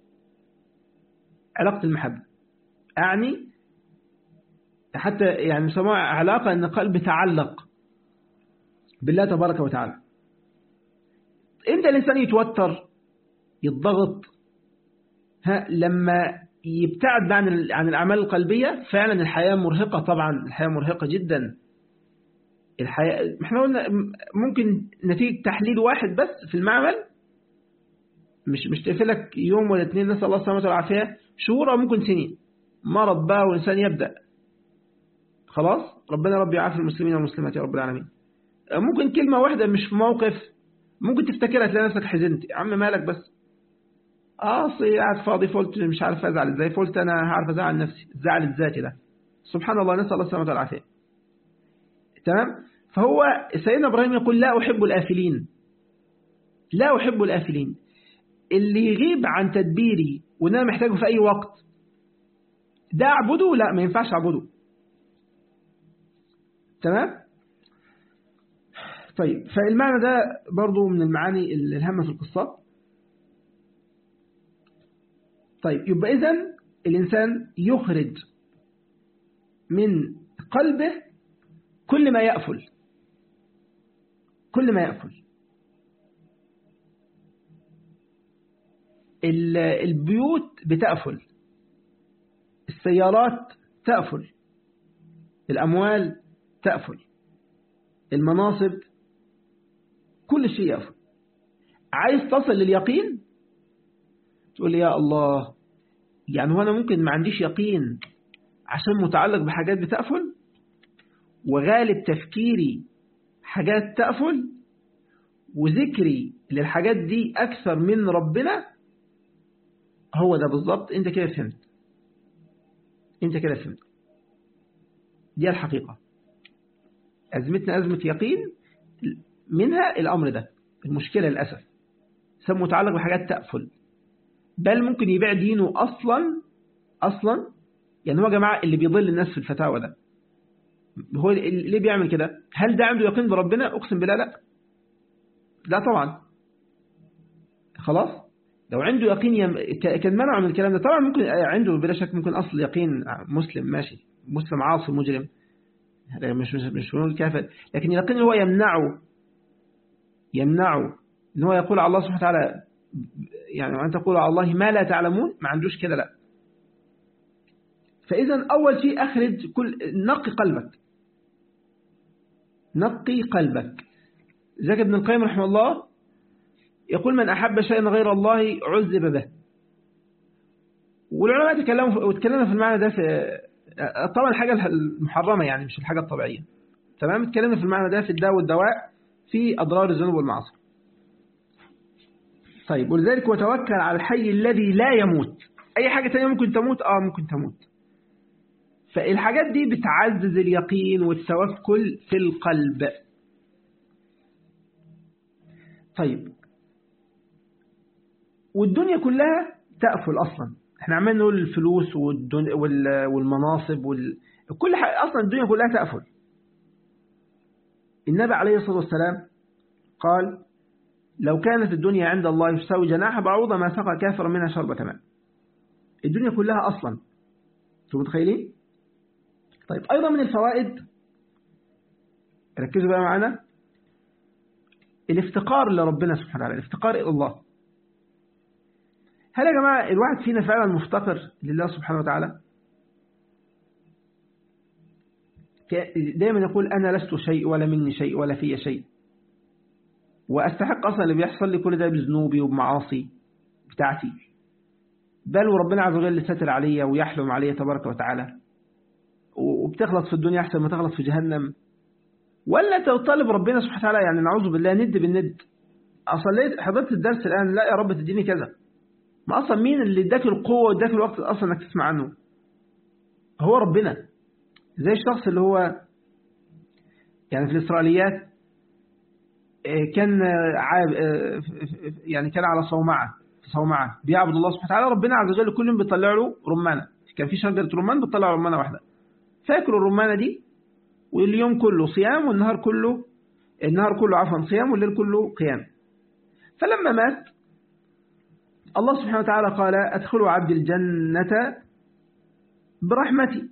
علاقة المحبة أعني حتى يعني يسموها علاقة أن قلب تعلق بالله تبارك وتعالى إمتى الإنسان يتوتر يتضغط ها لما يبتعد عن عن الأعمال القلبية فعلا الحياة مرهقة طبعا الحياة مرهقة جدا الحياة احنا قلنا ممكن نتيجة تحليل واحد بس في المعمل مش مش تقفلك يوم ولا اثنين نسأل الله السلامة والعافية شهور أو ممكن سنين مرض بقى والإنسان يبدأ خلاص ربنا رب يعافي المسلمين والمسلمات يا رب العالمين ممكن كلمة واحدة مش في موقف ممكن تفتكرها تلاقي نفسك حزنت يا عم مالك بس اصلي قاعد فاضي فقلت مش عارف ازعل ازاي فقلت انا هعرف ازعل نفسي الزعل الذاتي ده سبحان الله نسال الله السلامه والعافيه تمام فهو سيدنا ابراهيم يقول لا احب الافلين لا احب الافلين اللي يغيب عن تدبيري وان انا محتاجه في اي وقت ده اعبده لا ما ينفعش اعبده تمام طيب فالمعنى ده برضو من المعاني الهامة في القصة طيب يبقى إذن الإنسان يخرج من قلبه كل ما يأفل كل ما يأفل البيوت بتأفل السيارات تأفل الأموال تأفل المناصب كل شيء يأفل عايز تصل لليقين تقول يا الله يعني هو أنا ممكن ما عنديش يقين عشان متعلق بحاجات بتأفل وغالب تفكيري حاجات تأفل وذكري للحاجات دي أكثر من ربنا هو ده بالظبط أنت كده فهمت أنت كده فهمت دي الحقيقة أزمتنا أزمة يقين منها الأمر ده المشكلة للأسف سب متعلق بحاجات تأفل بل ممكن يبيع دينه أصلا أصلا يعني هو يا جماعة اللي بيضل الناس في الفتاوى ده هو ليه بيعمل كده هل ده عنده يقين بربنا أقسم بالله لا لا طبعا خلاص لو عنده يقين يم... كان منع من الكلام ده طبعا ممكن عنده بلا شك ممكن أصل يقين مسلم ماشي مسلم عاصي مجرم هذا مش مش مش بنقول كافر لكن اليقين هو يمنعه يمنعه ان هو يقول على الله سبحانه وتعالى يعني وأن تقول على الله ما لا تعلمون ما عندوش كده لا فإذا أول شيء أخرج كل نقي قلبك نقي قلبك ذاك ابن القيم رحمه الله يقول من أحب شيئا غير الله عذب به والعلماء تكلموا وتكلمنا في المعنى ده في طبعا الحاجة المحرمة يعني مش الحاجة الطبيعية تمام اتكلمنا في المعنى ده في الدواء والدواء في أضرار الذنوب والمعاصي طيب ولذلك وتوكل على الحي الذي لا يموت أي حاجة تانية ممكن تموت آه ممكن تموت فالحاجات دي بتعزز اليقين والتوكل في القلب طيب والدنيا كلها تأفل أصلا احنا عمالين نقول الفلوس والدن... وال... والمناصب وال... كل حاجة أصلا الدنيا كلها تأفل النبي عليه الصلاة والسلام قال لو كانت الدنيا عند الله تساوي جناح بعوضة ما سقى كافر منها شربة ماء الدنيا كلها أصلا انتوا متخيلين طيب أيضا من الفوائد ركزوا بقى معنا الافتقار لربنا سبحانه وتعالى الافتقار إلى الله هل يا جماعة الواحد فينا فعلا مفتقر لله سبحانه وتعالى دايما يقول أنا لست شيء ولا مني شيء ولا في شيء وأستحق أصلا اللي بيحصل لي كل ده بذنوبي وبمعاصي بتاعتي بل وربنا عز وجل ستر عليا ويحلم عليا تبارك وتعالى وبتغلط في الدنيا أحسن ما تغلط في جهنم ولا تطالب ربنا سبحانه وتعالى يعني نعوذ بالله ند بالند أصلا ليه حضرت الدرس الآن لا يا رب تديني كذا ما أصلا مين اللي اداك القوة واداك الوقت أصلا أنك تسمع عنه هو ربنا زي الشخص اللي هو يعني في الإسرائيليات كان عاب يعني كان على صومعة صومعة بيعبد الله سبحانه وتعالى ربنا عز وجل كل يوم بيطلع له رمانة كان في شجرة رمان بتطلع رمانة واحدة فاكل الرمانة دي واليوم كله صيام والنهار كله النهار كله عفوا صيام والليل كله قيام فلما مات الله سبحانه وتعالى قال أدخلوا عبد الجنة برحمتي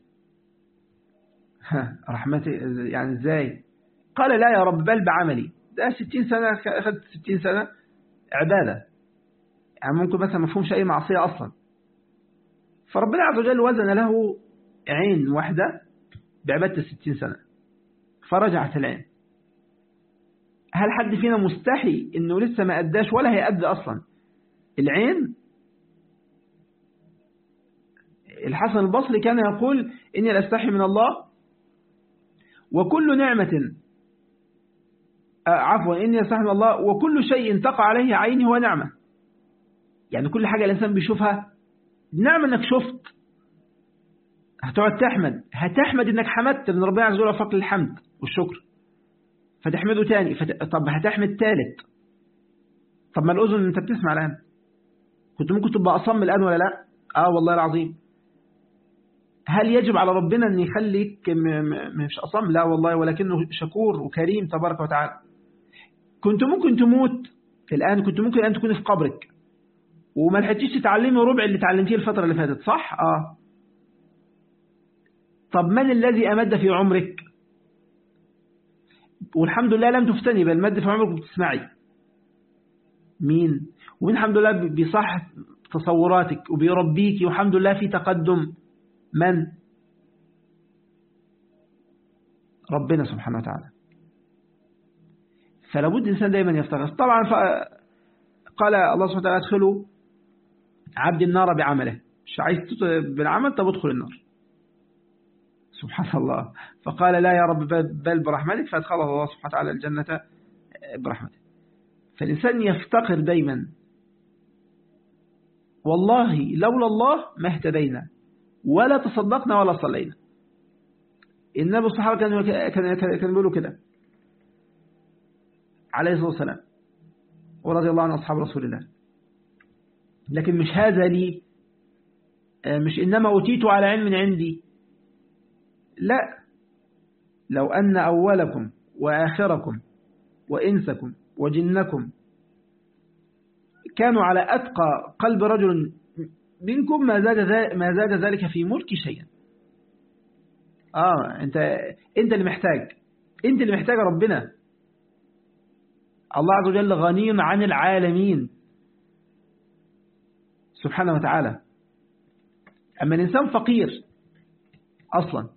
ها رحمتي يعني ازاي قال لا يا رب بل بعملي ده 60 سنة أخذت 60 سنة عبادة يعني ممكن مثلا ما فهمش أي معصية أصلا فربنا عز وجل وزن له عين واحدة بعبادة 60 سنة فرجعت العين هل حد فينا مستحي انه لسه ما أداش ولا هيأدي أصلا العين الحسن البصري كان يقول إني لأستحي من الله وكل نعمة عفوا إني لأستحي من الله وكل شيء تقع عليه عيني هو نعمة يعني كل حاجة الإنسان بيشوفها نعمة إنك شفت هتقعد تحمد هتحمد إنك حمدت من ربنا عز وجل وفق الحمد والشكر فتحمده تاني فت... طب هتحمد تالت طب ما الأذن أنت بتسمع الآن كنت ممكن تبقى أصم الآن ولا لا آه والله العظيم هل يجب على ربنا أن يخليك مش أصم لا والله ولكنه شكور وكريم تبارك وتعالى كنت ممكن تموت الآن كنت ممكن أن تكون في قبرك وما لحقتيش تتعلمي ربع اللي تعلمتيه الفترة اللي فاتت صح آه طب من الذي أمد في عمرك والحمد لله لم تفتني بل مد في عمرك وبتسمعي مين ومن الحمد لله بيصح تصوراتك وبيربيك والحمد لله في تقدم من ربنا سبحانه وتعالى فلا بد الإنسان دائما يفتقر طبعا قال الله سبحانه وتعالى ادخلوا عبد النار بعمله مش عايز بالعمل طب ادخل النار سبحان الله فقال لا يا رب بل برحمتك فادخله الله سبحانه وتعالى الجنة برحمته فالإنسان يفتقر دايما والله لولا الله ما اهتدينا ولا تصدقنا ولا صلينا النبي الصحابة كانوا كان كان بيقولوا كده عليه الصلاة والسلام ورضي الله عن أصحاب رسول الله لكن مش هذا لي مش إنما أوتيت على علم عندي لا لو أن أولكم وآخركم وإنسكم وجنكم كانوا على أتقى قلب رجل منكم ما زاد ما زاد ذلك في ملك شيئا آه أنت أنت اللي محتاج أنت اللي محتاج ربنا الله عز وجل غني عن العالمين سبحانه وتعالى أما الإنسان فقير أصلا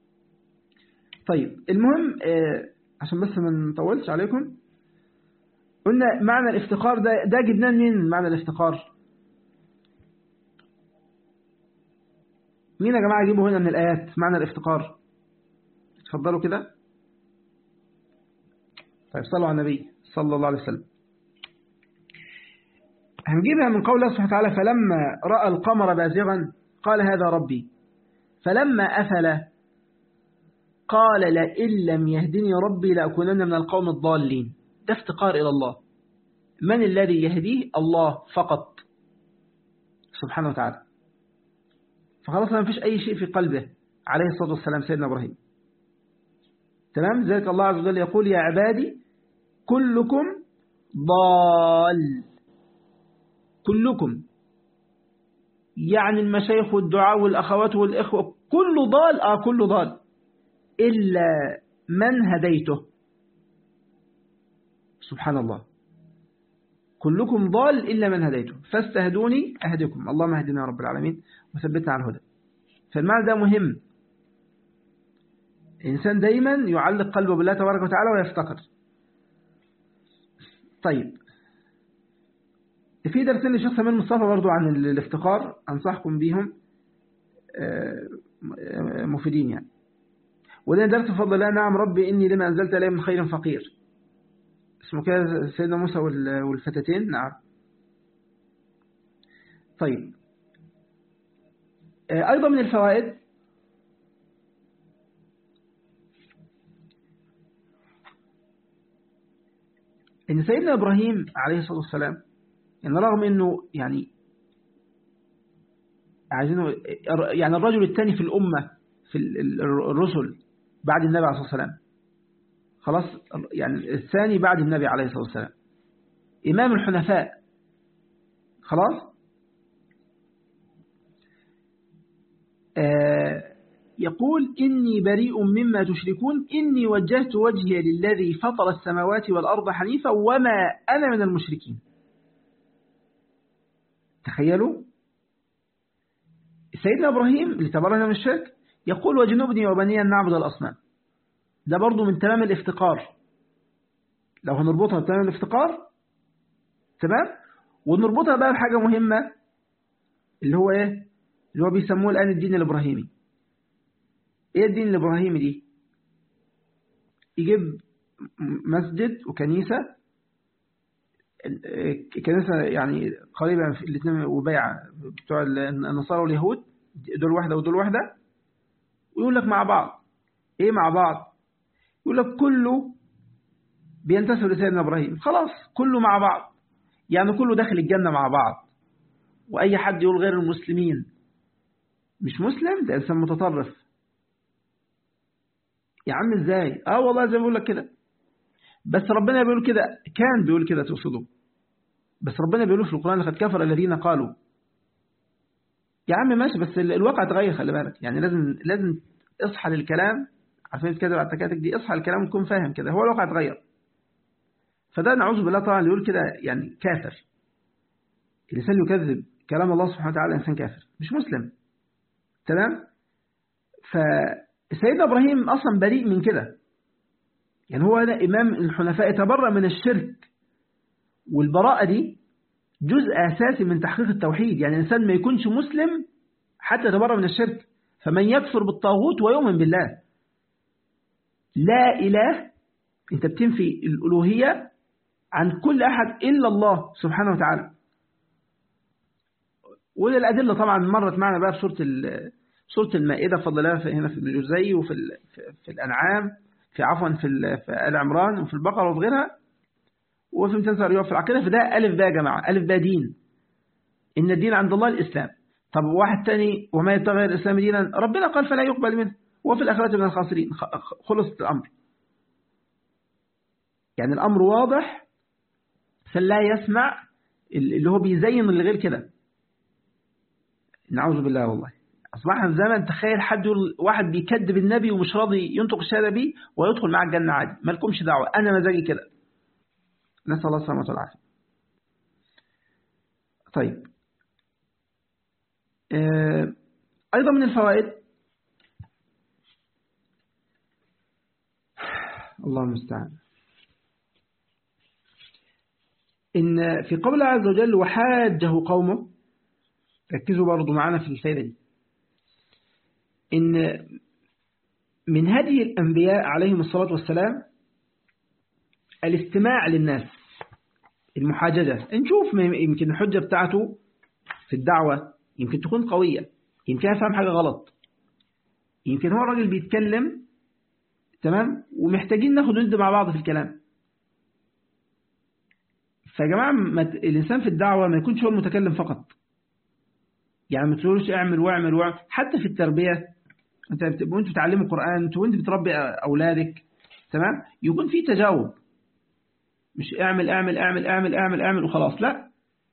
طيب المهم آه عشان بس ما نطولش عليكم قلنا معنى الافتقار ده ده جبناه منين معنى الافتقار مين يا جماعة يجيبوا هنا من الآيات معنى الافتقار اتفضلوا كده طيب صلوا على النبي صلى الله عليه وسلم هنجيبها من قول الله سبحانه وتعالى فلما رأى القمر بازغا قال هذا ربي فلما أفل قال لئن لم يهدني ربي لأكونن من القوم الضالين ده افتقار إلى الله من الذي يهديه الله فقط سبحانه وتعالى فخلاص ما فيش أي شيء في قلبه عليه الصلاة والسلام سيدنا إبراهيم تمام ذلك الله عز وجل يقول يا عبادي كلكم ضال كلكم يعني المشايخ والدعاء والأخوات والإخوة كل ضال آه كل ضال إلا من هديته سبحان الله كلكم ضال إلا من هديته فاستهدوني أهدكم اللهم اهدنا رب العالمين وثبتنا على الهدى فالمعنى ده مهم الإنسان دايما يعلق قلبه بالله تبارك وتعالى ويفتقر طيب في درسين للشيخ سمير مصطفى برضو عن الافتقار أنصحكم بيهم مفيدين يعني وده درس بفضل الله نعم ربي إني لما أنزلت إليه من خير فقير اسمه كده سيدنا موسى والفتاتين نعم طيب أيضا من الفوائد إن سيدنا إبراهيم عليه الصلاة والسلام يعني رغم أنه يعني عايزينه يعني الرجل الثاني في الأمة في الرسل بعد النبي عليه الصلاة والسلام خلاص يعني الثاني بعد النبي عليه الصلاة والسلام إمام الحنفاء خلاص آه يقول إني بريء مما تشركون إني وجهت وجهي للذي فطر السماوات والأرض حنيفا وما أنا من المشركين تخيلوا سيدنا إبراهيم لتبرنا من الشرك يقول وجنوبني وبني أن نعبد الأصنام ده برضو من تمام الافتقار لو هنربطها بتمام الافتقار تمام ونربطها بقى بحاجة مهمة اللي هو ايه اللي هو بيسموه الآن الدين الإبراهيمي ايه الدين الإبراهيمي دي يجيب مسجد وكنيسة كنيسة يعني قريبة في الاثنين وبيعة بتوع النصارى واليهود دول واحدة ودول واحدة ويقول لك مع بعض ايه مع بعض يقول لك كله بينتسب لسيدنا إبراهيم خلاص كله مع بعض يعني كله داخل الجنة مع بعض وأي حد يقول غير المسلمين مش مسلم ده إنسان متطرف يا عم إزاي آه والله زي ما بقول لك كده بس ربنا بيقول كده كان بيقول كده تقصده بس ربنا بيقول في القرآن لقد كفر الذين قالوا يا عم ماشي بس الواقع اتغير خلي بالك يعني لازم لازم اصحى للكلام عشان تكذب على التكاتك دي اصحى الكلام وتكون فاهم كده هو الواقع اتغير فده نعوذ بالله طبعا اللي يقول كده يعني كافر الإنسان يكذب كلام الله سبحانه وتعالى إنسان كافر مش مسلم تمام فسيدنا إبراهيم أصلا بريء من كده يعني هو هذا إمام الحنفاء يتبرأ من الشرك والبراءة دي جزء أساسي من تحقيق التوحيد يعني الإنسان ما يكونش مسلم حتى يتبرأ من الشرك فمن يكفر بالطاغوت ويؤمن بالله لا إله أنت بتنفي الألوهية عن كل أحد إلا الله سبحانه وتعالى وده الأدلة طبعا مرت معنا بقى في سورة سورة المائدة فضل الله هنا في الجزي وفي في الأنعام في عفوا في في آل عمران وفي البقرة وفي غيرها وفي امتنسى في العقيدة فده ألف باء يا جماعة ألف باء دين إن الدين عند الله الإسلام طب واحد تاني وما يتغير الإسلام دينا ربنا قال فلا يقبل منه وفي الآخرة من الخاسرين خلص الأمر يعني الأمر واضح فلا يسمع اللي هو بيزين اللي غير كده نعوذ بالله والله أصبحنا في زمن تخيل حد يقول واحد بيكذب النبي ومش راضي ينطق الشهادة بيه ويدخل معاه الجنة عادي ما لكمش دعوة أنا مزاجي كده نسأل الله السلامة والعافية طيب أيضا من الفوائد الله المستعان إن في قول الله عز وجل وحاجه قومه ركزوا برضو معنا في الفائدة دي إن من هدي الأنبياء عليهم الصلاة والسلام الاستماع للناس المحاججة نشوف يمكن الحجة بتاعته في الدعوة يمكن تكون قوية يمكن يفهم حاجة غلط يمكن هو الراجل بيتكلم تمام ومحتاجين ناخد ند مع بعض في الكلام فيا جماعة الإنسان في الدعوة ما يكونش هو المتكلم فقط يعني ما تقولوش اعمل واعمل واعمل حتى في التربية انت وانت بتعلموا القرآن انت وانت بتربي أولادك تمام يكون في تجاوب مش اعمل اعمل اعمل اعمل اعمل اعمل وخلاص لا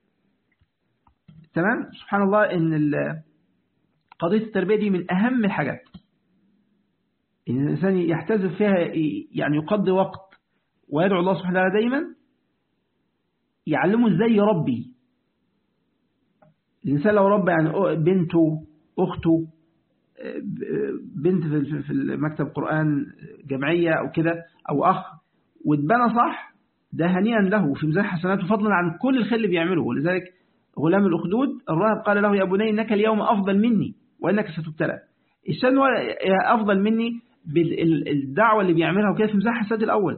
تمام سبحان الله ان قضية التربية دي من أهم الحاجات إن الإنسان يحتزف فيها يعني يقضي وقت ويدعو الله سبحانه وتعالى دايما يعلمه ازاي يربي الإنسان لو ربى يعني بنته أخته بنت في المكتب قرآن جمعية أو كده أو أخ واتبنى صح ده هنيئا له في ميزان حسناته فضلا عن كل الخير اللي بيعمله ولذلك غلام الأخدود الراهب قال له يا بني إنك اليوم أفضل مني وإنك ستبتلى الشان هو أفضل مني بالدعوة اللي بيعملها وكده في ميزان حسنات الأول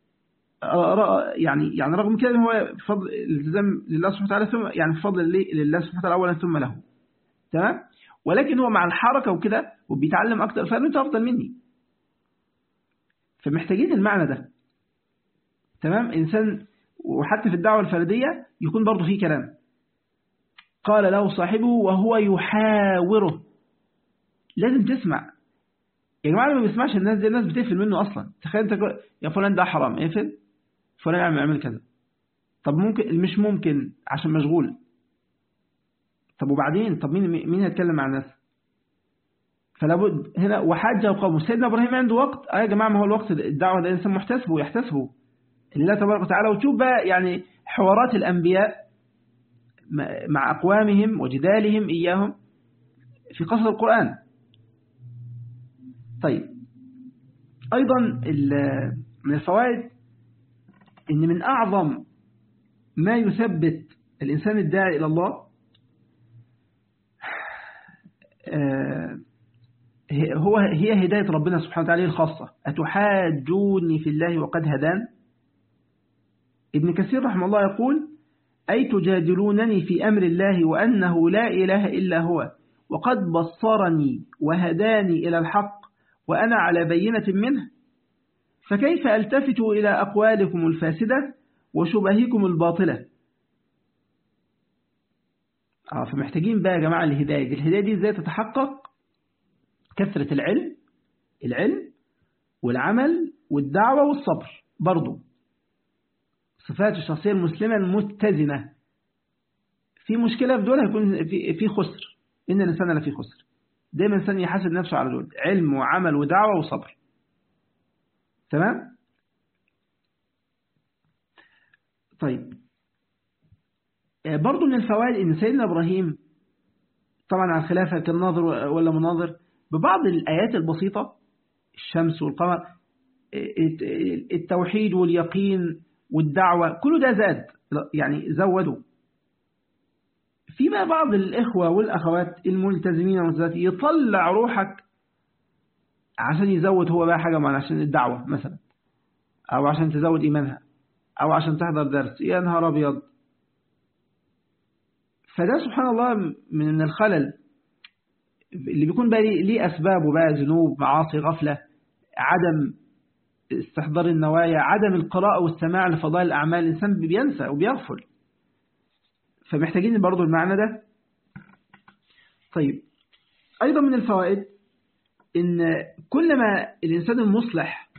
يعني يعني رغم كده هو بفضل الالتزام لله سبحانه وتعالى ثم يعني بفضل لله سبحانه وتعالى أولا ثم له تمام ولكن هو مع الحركة وكده وبيتعلم أكتر فأنت أفضل مني فمحتاجين المعنى ده تمام إنسان وحتى في الدعوة الفردية يكون برضه فيه كلام قال له صاحبه وهو يحاوره لازم تسمع يا جماعة ما بيسمعش الناس دي الناس بتقفل منه أصلا تخيل انت يا فلان ده حرام اقفل فلان يعمل يعمل كذا طب ممكن مش ممكن عشان مشغول طب وبعدين طب مين مين هيتكلم مع الناس فلا بد هنا وحاجة وقوم سيدنا إبراهيم عنده وقت اه يا جماعة ما هو الوقت الدعوة ده إنسان محتسبه ويحتسبه لله تبارك وتعالى وتشوف بقى يعني حوارات الأنبياء مع أقوامهم وجدالهم إياهم في قصص القرآن طيب أيضا من الفوائد إن من أعظم ما يثبت الإنسان الداعي إلى الله هو هي هداية ربنا سبحانه وتعالى الخاصة أتحاجوني في الله وقد هدان ابن كثير رحمه الله يقول أي تجادلونني في أمر الله وأنه لا إله إلا هو وقد بصرني وهداني إلى الحق وأنا على بينة منه فكيف ألتفت إلى أقوالكم الفاسدة وشبهكم الباطلة آه فمحتاجين بقى يا جماعة الهداية دي الهداية دي ازاي تتحقق كثرة العلم العلم والعمل والدعوة والصبر برضو صفات الشخصية المسلمة المتزنة في مشكلة في دول هيكون في في خسر إن الإنسان لفي خسر دايما الإنسان يحاسب نفسه على دول علم وعمل ودعوة وصبر تمام طيب برضو من الفوائد إن سيدنا إبراهيم طبعا على الخلافة كان ناظر ولا مناظر ببعض الآيات البسيطة الشمس والقمر التوحيد واليقين والدعوة كله ده زاد يعني زودوا في بقى بعض الإخوة والأخوات الملتزمين والملتزمات يطلع روحك عشان يزود هو بقى حاجة معنا عشان الدعوة مثلا أو عشان تزود إيمانها أو عشان تحضر درس يا نهار أبيض فده سبحان الله من الخلل اللي بيكون بقى ليه أسبابه بقى ذنوب معاصي غفلة عدم استحضار النوايا عدم القراءة والسماع لفضائل الأعمال الإنسان بينسى وبيغفل فمحتاجين برضو المعنى ده طيب أيضا من الفوائد إن كلما الإنسان المصلح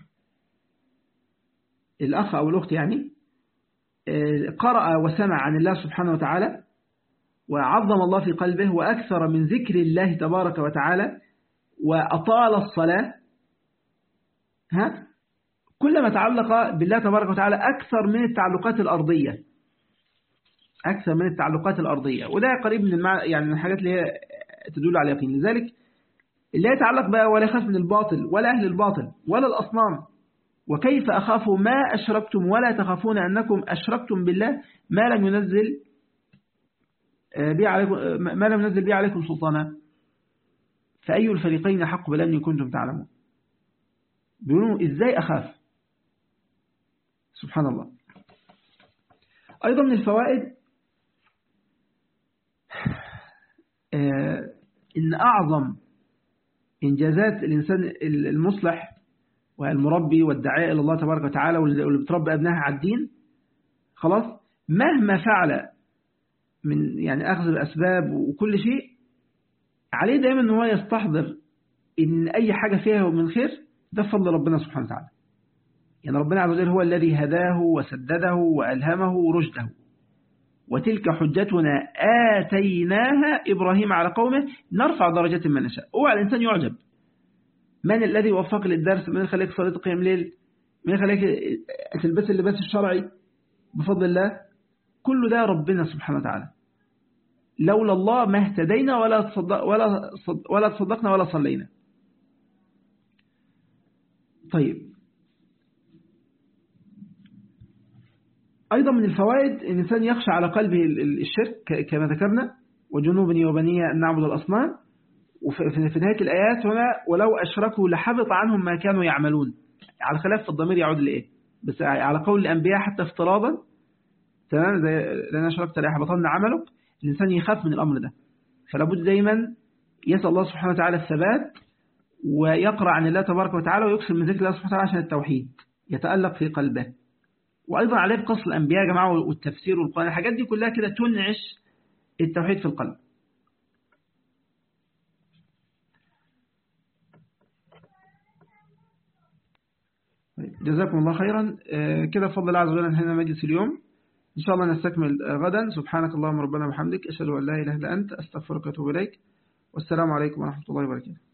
الأخ أو الأخت يعني قرأ وسمع عن الله سبحانه وتعالى وعظم الله في قلبه وأكثر من ذكر الله تبارك وتعالى وأطال الصلاة ها كلما تعلق بالله تبارك وتعالى أكثر من التعلقات الأرضية أكثر من التعلقات الأرضية وده قريب من المع... يعني من الحاجات اللي هي تدل على اليقين لذلك اللي يتعلق بقى ولا يخاف من الباطل ولا أهل الباطل ولا الأصنام وكيف أخاف ما أشركتم ولا تخافون أنكم أشركتم بالله ما لم ينزل بي عليكم ما لم ينزل به عليكم سلطانا فأي الفريقين حق بلن كنتم تعلمون بيقولوا إزاي أخاف سبحان الله أيضا من الفوائد إن أعظم إنجازات الإنسان المصلح والمربي والدعاء إلى الله تبارك وتعالى واللي بتربي أبنائها على الدين خلاص مهما فعل من يعني أخذ الأسباب وكل شيء عليه دائما أنه يستحضر إن أي حاجة فيها من خير ده فضل ربنا سبحانه وتعالى يعني ربنا عز وجل هو الذي هداه وسدده وألهمه رشده وتلك حجتنا آتيناها إبراهيم على قومه نرفع درجات من نشاء اوعى الإنسان يعجب من الذي وفق للدرس من خليك صلاة قيام ليل من خليك تلبس اللباس الشرعي بفضل الله كل ده ربنا سبحانه وتعالى لولا الله ما اهتدينا ولا تصدق ولا ولا تصدقنا ولا صلينا طيب أيضا من الفوائد أن الإنسان يخشى على قلبه الشرك كما ذكرنا وجنوبني وبني أن نعبد الأصنام وفي نهاية الآيات هنا ولو أشركوا لحبط عنهم ما كانوا يعملون على خلاف الضمير يعود لإيه بس على قول الأنبياء حتى افتراضا تمام زي لأن أشركت لأحبطن عملك الإنسان يخاف من الأمر ده فلا بد دايما يسأل الله سبحانه وتعالى الثبات ويقرأ عن الله تبارك وتعالى ويكسر من ذكر الله سبحانه وتعالى عشان التوحيد يتألق في قلبه وأيضا عليه بقص الأنبياء يا جماعة والتفسير والقرآن الحاجات دي كلها كده تنعش التوحيد في القلب جزاكم الله خيرا كده بفضل الله عز وجل انهينا مجلس اليوم إن شاء الله نستكمل غدا سبحانك اللهم ربنا وبحمدك أشهد أن لا إله إلا أنت أستغفرك وأتوب إليك والسلام عليكم ورحمة الله وبركاته